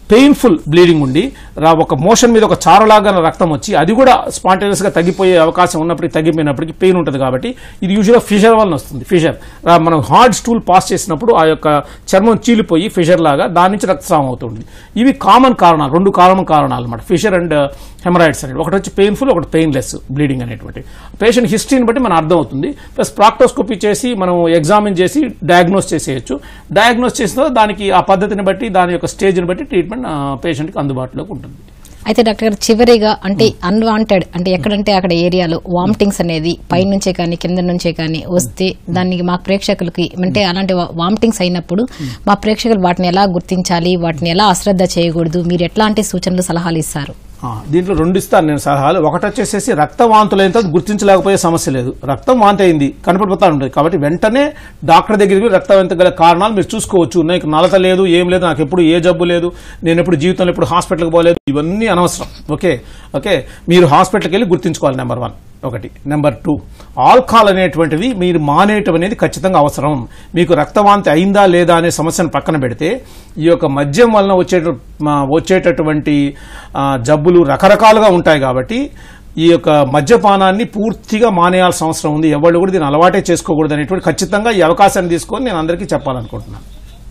పెయిన్ఫుల్ బ్లీడింగ్ ఉండి రా- ఒక మోషన్ మీద ఒక చారలాగా రక్తం వచ్చి అది కూడా స్పాంటేనియస్ గా తగ్గిపోయే అవకాశం ఉన్నప్పటికీ తగ్గిపోయినప్పటికీ పెయిన్ ఉంటుంది కాబట్టి ఇది యూజువల్గా ఫిషర్ వలన వస్తుంది ఫిషర్ మనం హార్డ్ స్టూల్ పాస్ చేసినప్పుడు ఆ యొక్క చర్మం చీలిపోయి ఫిషర్ లాగా దాని నుంచి రక్తస్రావం అవుతుంది ఇవి కామన్ కారణాలు రెండు కామన్ కారణాలు అన్నమాట ఫిషర్ అండ్ హెమరాయిడ్స్ అనేది ఒకటి వచ్చి పెయిన్ఫుల్ ఒకటి పెయిన్లెస్ బ్లీడింగ్ అనేటువంటి పేషెంట్ హిస్టరీని బట్టి మన అర్థం అవుతుంది ప్లస్ ప్రాక్టోస్కోపీ చేసి మనం ఎగ్జామిన్ చేసి డయాగ్నోస్ చేసేయచ్చు డయాగ్నోస్ చేసిన తర్వాత దానికి ఆ పద్ధతిని బట్టి దాని యొక్క స్టేజ్ని బట్టి ట్రీట్మెంట్ పేషెంట్కి అందుబాటులోకి ఉంటుంది అయితే డాక్టర్ గారు చివరిగా అంటే అన్వాంటెడ్ అంటే ఎక్కడంటే అక్కడ ఏరియాలో వామిటింగ్స్ అనేది పైనుంచే కానీ కింద నుంచే కానీ వస్తే దానికి మా ప్రేక్షకులకి అంటే అలాంటి వామిటింగ్స్ అయినప్పుడు మా ప్రేక్షకులు వాటిని ఎలా గుర్తించాలి వాటిని ఎలా అశ్రద్ధ చేయకూడదు మీరు ఎట్లాంటి సూచనలు సలహాలు ఇస్తారు ఆ, దీంట్లో రెండు ఇస్తాను నేను సలహాలు ఒకటి వచ్చేసేసి రక్తం వాంతులైన తర్వాత గుర్తించలేకపోయే సమస్య లేదు రక్తం వాంతి అయింది కనపడిపోతా ఉంటుంది కాబట్టి వెంటనే డాక్టర్ దగ్గరికి వెళ్ళి రక్తం ఎంత గల కారణాలు మీరు చూసుకోవచ్చు నాకు నలత లేదు ఏం లేదు నాకు ఎప్పుడు ఏ జబ్బు లేదు నేను ఎప్పుడు జీవితంలో ఎప్పుడు హాస్పిటల్కి పోలేదు ఇవన్నీ అనవసరం ఓకే ఓకే మీరు హాస్పిటల్కి వెళ్ళి గుర్తించుకోవాలి నెంబర్ వన్ ఒకటి నెంబర్ టూ ఆల్కహాల్ అనేటువంటిది మీరు మానేయటం అనేది ఖచ్చితంగా అవసరం మీకు రక్తవాంతి అయిందా లేదా అనే సమస్యను పక్కన పెడితే ఈ యొక్క మద్యం వలన వచ్చే వచ్చేటటువంటి ఆ, జబ్బులు రకరకాలుగా ఉంటాయి కాబట్టి ఈ యొక్క మద్యపానాన్ని పూర్తిగా మానేయాల్సిన అవసరం ఉంది ఎవరు కూడా దీన్ని అలవాటే చేసుకోకూడదు అనేటువంటి ఖచ్చితంగా ఈ అవకాశాన్ని తీసుకొని నేను అందరికీ చెప్పాలనుకుంటున్నాను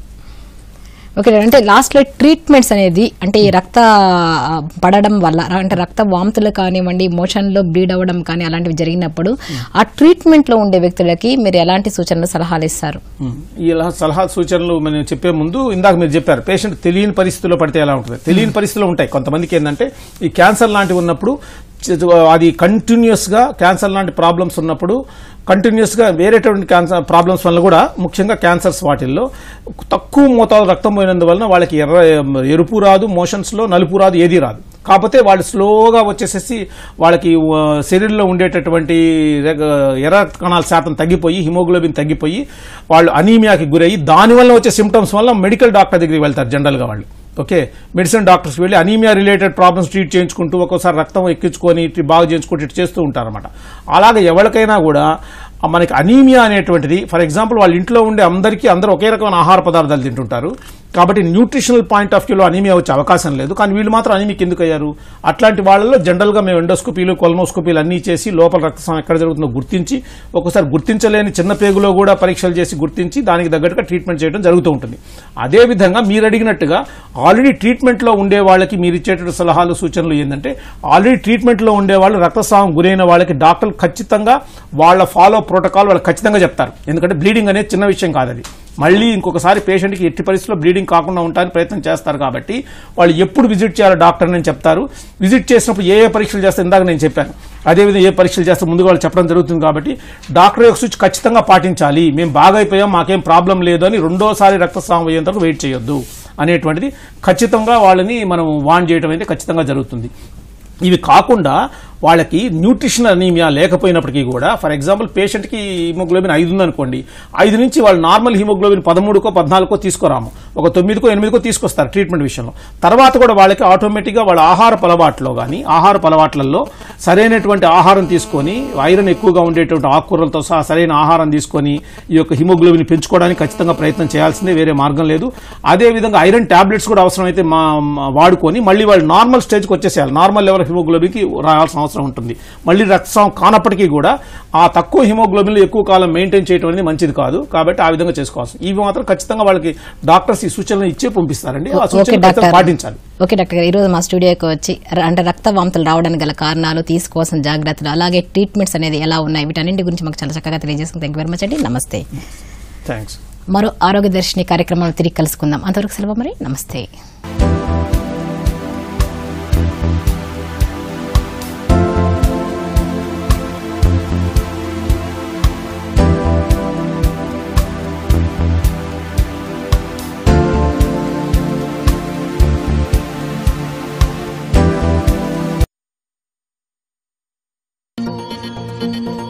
ఓకే అంటే లాస్ట్ లో ట్రీట్మెంట్స్ అనేది అంటే ఈ రక్త ఆ, పడడం వల్ల అంటే రక్త వాంతులు కానివ్వండి మోషన్ లో బ్లీడ్ అవ్వడం కానీ అలాంటివి జరిగినప్పుడు ఆ ట్రీట్మెంట్ లో ఉండే వ్యక్తులకి మీరు ఎలాంటి సూచనలు సలహాలు ఇస్తారు ఉమ్. ఇలా సలహా సూచనలు మనం చెప్పే ముందు ఇందాక మీరు చెప్పారు పేషెంట్ తెలియని పరిస్థితుల్లో పడితే ఎలా ఉంటుంది తెలియని పరిస్థితులు ఉంటాయి కొంతమందికి ఏంటంటే ఈ క్యాన్సర్ లాంటివి ఉన్నప్పుడు చ- అది కంటిన్యూస్ గా క్యాన్సర్ లాంటి ప్రాబ్లమ్స్ ఉన్నప్పుడు కంటిన్యూస్ గా వేరేటువంటి క్యాన్సర్ ప్రాబ్లమ్స్ వల్ల కూడా ముఖ్యంగా క్యాన్సర్స్ వాటిల్లో తక్కువ మోతాదు రక్తం పోయినందువలన వాళ్ళకి ఎర్ర ఎరుపు రాదు మోషన్స్ లో నలుపు రాదు ఏది రాదు కాకపోతే వాళ్ళు స్లోగా వచ్చేసేసి వాళ్ళకి ఆ, శరీరంలో ఉండేటటువంటి రెగ- ఎర్ర కణాల శాతం తగ్గిపోయి హిమోగ్లోబిన్ తగ్గిపోయి వాళ్ళు అనీమియాకి గురయ్యి దానివల్ల వచ్చే సిమ్టమ్స్ వల్ల మెడికల్ డాక్టర్ దగ్గరికి వెళ్తారు జనరల్గా వాళ్ళు ఓకే మెడిసిన్ డాక్టర్స్ వెళ్ళి అనీమియా రిలేటెడ్ ప్రాబ్లమ్స్ ట్రీట్ చేయించుకుంటూ ఒక్కోసారి రక్తం ఎక్కించుకొని ఇటు బాగు చేయించుకుంటూ ఇటు చేస్తూ ఉంటారన్నమాట అలాగే ఎవరికైనా కూడా ఆ మనకి అనీమియా అనేటువంటిది ఫర్ ఎగ్జాంపుల్ వాళ్ళ ఇంట్లో ఉండే అందరికీ అందరూ ఒకే రకమైన ఆహార పదార్థాలు తింటుంటారు కాబట్టి న్యూట్రిషనల్ పాయింట్ ఆఫ్ వ్యూలో అనీమియా వచ్చే అవకాశం లేదు కానీ వీళ్ళు మాత్రం అనీమిక్ ఎందుకు అయ్యారు అట్లాంటి వాళ్ళలో జనరల్గా మేము ఎండోస్కోపీలు కొలనోస్కోపీలు అన్నీ చేసి లోపల రక్తస్రావం ఎక్కడ జరుగుతుందో గుర్తించి ఒక్కోసారి గుర్తించలేని చిన్న పేగులో కూడా పరీక్షలు చేసి గుర్తించి దానికి తగ్గట్టుగా ట్రీట్మెంట్ చేయడం జరుగుతూ ఉంటుంది అదేవిధంగా మీరు అడిగినట్టుగా ఆల్రెడీ ట్రీట్మెంట్లో ఉండే వాళ్ళకి మీరు ఇచ్చేటువంటి సలహాలు సూచనలు ఏంటంటే ఆల్రెడీ ట్రీట్మెంట్లో ఉండే వాళ్ళు రక్తస్రావం గురైన వాళ్ళకి డాక్టర్లు ఖచ్చితంగా వాళ్ళ ఫాలో ప్రోటోకాల్ వాళ్ళకి ఖచ్చితంగా చెప్తారు ఎందుకంటే బ్లీడింగ్ అనేది చిన్న విషయం కాదు అది మళ్ళీ ఇంకొకసారి పేషెంట్కి ఎట్టి పరిస్థితుల్లో బ్లీడింగ్ కాకుండా ఉండడానికి ప్రయత్నం చేస్తారు కాబట్టి వాళ్ళు ఎప్పుడు విజిట్ చేయాలో డాక్టర్ అని చెప్తారు విజిట్ చేసినప్పుడు ఏ ఏ పరీక్షలు చేస్తే ఇందాక నేను చెప్పాను అదేవిధంగా ఏ పరీక్షలు చేస్తే ముందుగా వాళ్ళు చెప్పడం జరుగుతుంది కాబట్టి డాక్టర్ యొక్క సూచి ఖచ్చితంగా పాటించాలి మేము బాగా అయిపోయాం మాకేం ప్రాబ్లం లేదు అని రెండోసారి రక్తస్రావం అయ్యేంత వరకు వెయిట్ చేయొద్దు అనేటువంటిది ఖచ్చితంగా వాళ్ళని మనం వాన్ చేయడం అయితే ఖచ్చితంగా జరుగుతుంది ఇవి కాకుండా వాళ్ళకి న్యూట్రిషన్ అనీమియా లేకపోయినప్పటికీ కూడా ఫర్ ఎగ్జాంపుల్ పేషెంట్కి హిమోగ్లోబిన్ ఐదు ఉందనుకోండి ఐదు నుంచి వాళ్ళు నార్మల్ హిమోగ్లోబిన్ పదమూడుకో పద్నాలుగో తీసుకురాము ఒక తొమ్మిదికో ఎనిమిదికో తీసుకొస్తారు ట్రీట్మెంట్ విషయంలో తర్వాత కూడా వాళ్ళకి ఆటోమేటిక్గా వాళ్ళ ఆహార అలవాట్లో కానీ ఆహార అలవాట్లలో సరైనటువంటి ఆహారం తీసుకొని ఐరన్ ఎక్కువగా ఉండేటువంటి ఆకుకూరలతో సహా సరైన ఆహారం తీసుకొని ఈ యొక్క హిమోగ్లోబిన్ పెంచుకోవడానికి ఖచ్చితంగా ప్రయత్నం చేయాల్సిందే వేరే మార్గం లేదు అదే విధంగా ఐరన్ టాబ్లెట్స్ కూడా అవసరమైతే మా మా వాడుకొని మళ్ళీ వాళ్ళు నార్మల్ స్టేజ్కి వచ్చేసేయాలి నార్మల్ లెవెల్ హిమోగ్లోబిన్కి రావాల్సిన అవసరం ఉంటుంది మళ్ళీ రక్తస్రావం కానప్పటికీ కూడా ఆ తక్కువ హిమోగ్లోబిన్లో ఎక్కువ కాలం మెయింటైన్ చేయడం అనేది మంచిది కాదు కాబట్టి ఆ విధంగా చేసుకోవాల్సి ఇవి మాత్రం ఖచ్చితంగా వాళ్ళకి డాక్టర్స్ ఈ సూచనలు ఇచ్చే పంపిస్తారండి ఆ ఓకే సూచనలు డాక్టర్ ఖచ్చితంగా పాటించాలి ఓకే డాక్టర్ గారు ఈరోజు మా స్టూడియోకి వచ్చి ర- అంటే రక్త వాంతులు రావడానికి గల కారణాలు తీసుకోవాల్సిన జాగ్రత్తలు అలాగే ట్రీట్మెంట్స్ అనేది ఎలా ఉన్నాయి వీటన్నింటి గురించి మాకు చాలా చక్కగా తెలియజేస్తుంది థ్యాంక్ వెరీ మచ్ అండి నమస్తే థ్యాంక్స్ మరో ఆరోగ్య దర్శిని కార్యక్రమంలో తిరిగి కలుసుకుందాం అంతవరకు సెలవు మరి నమస్తే thank you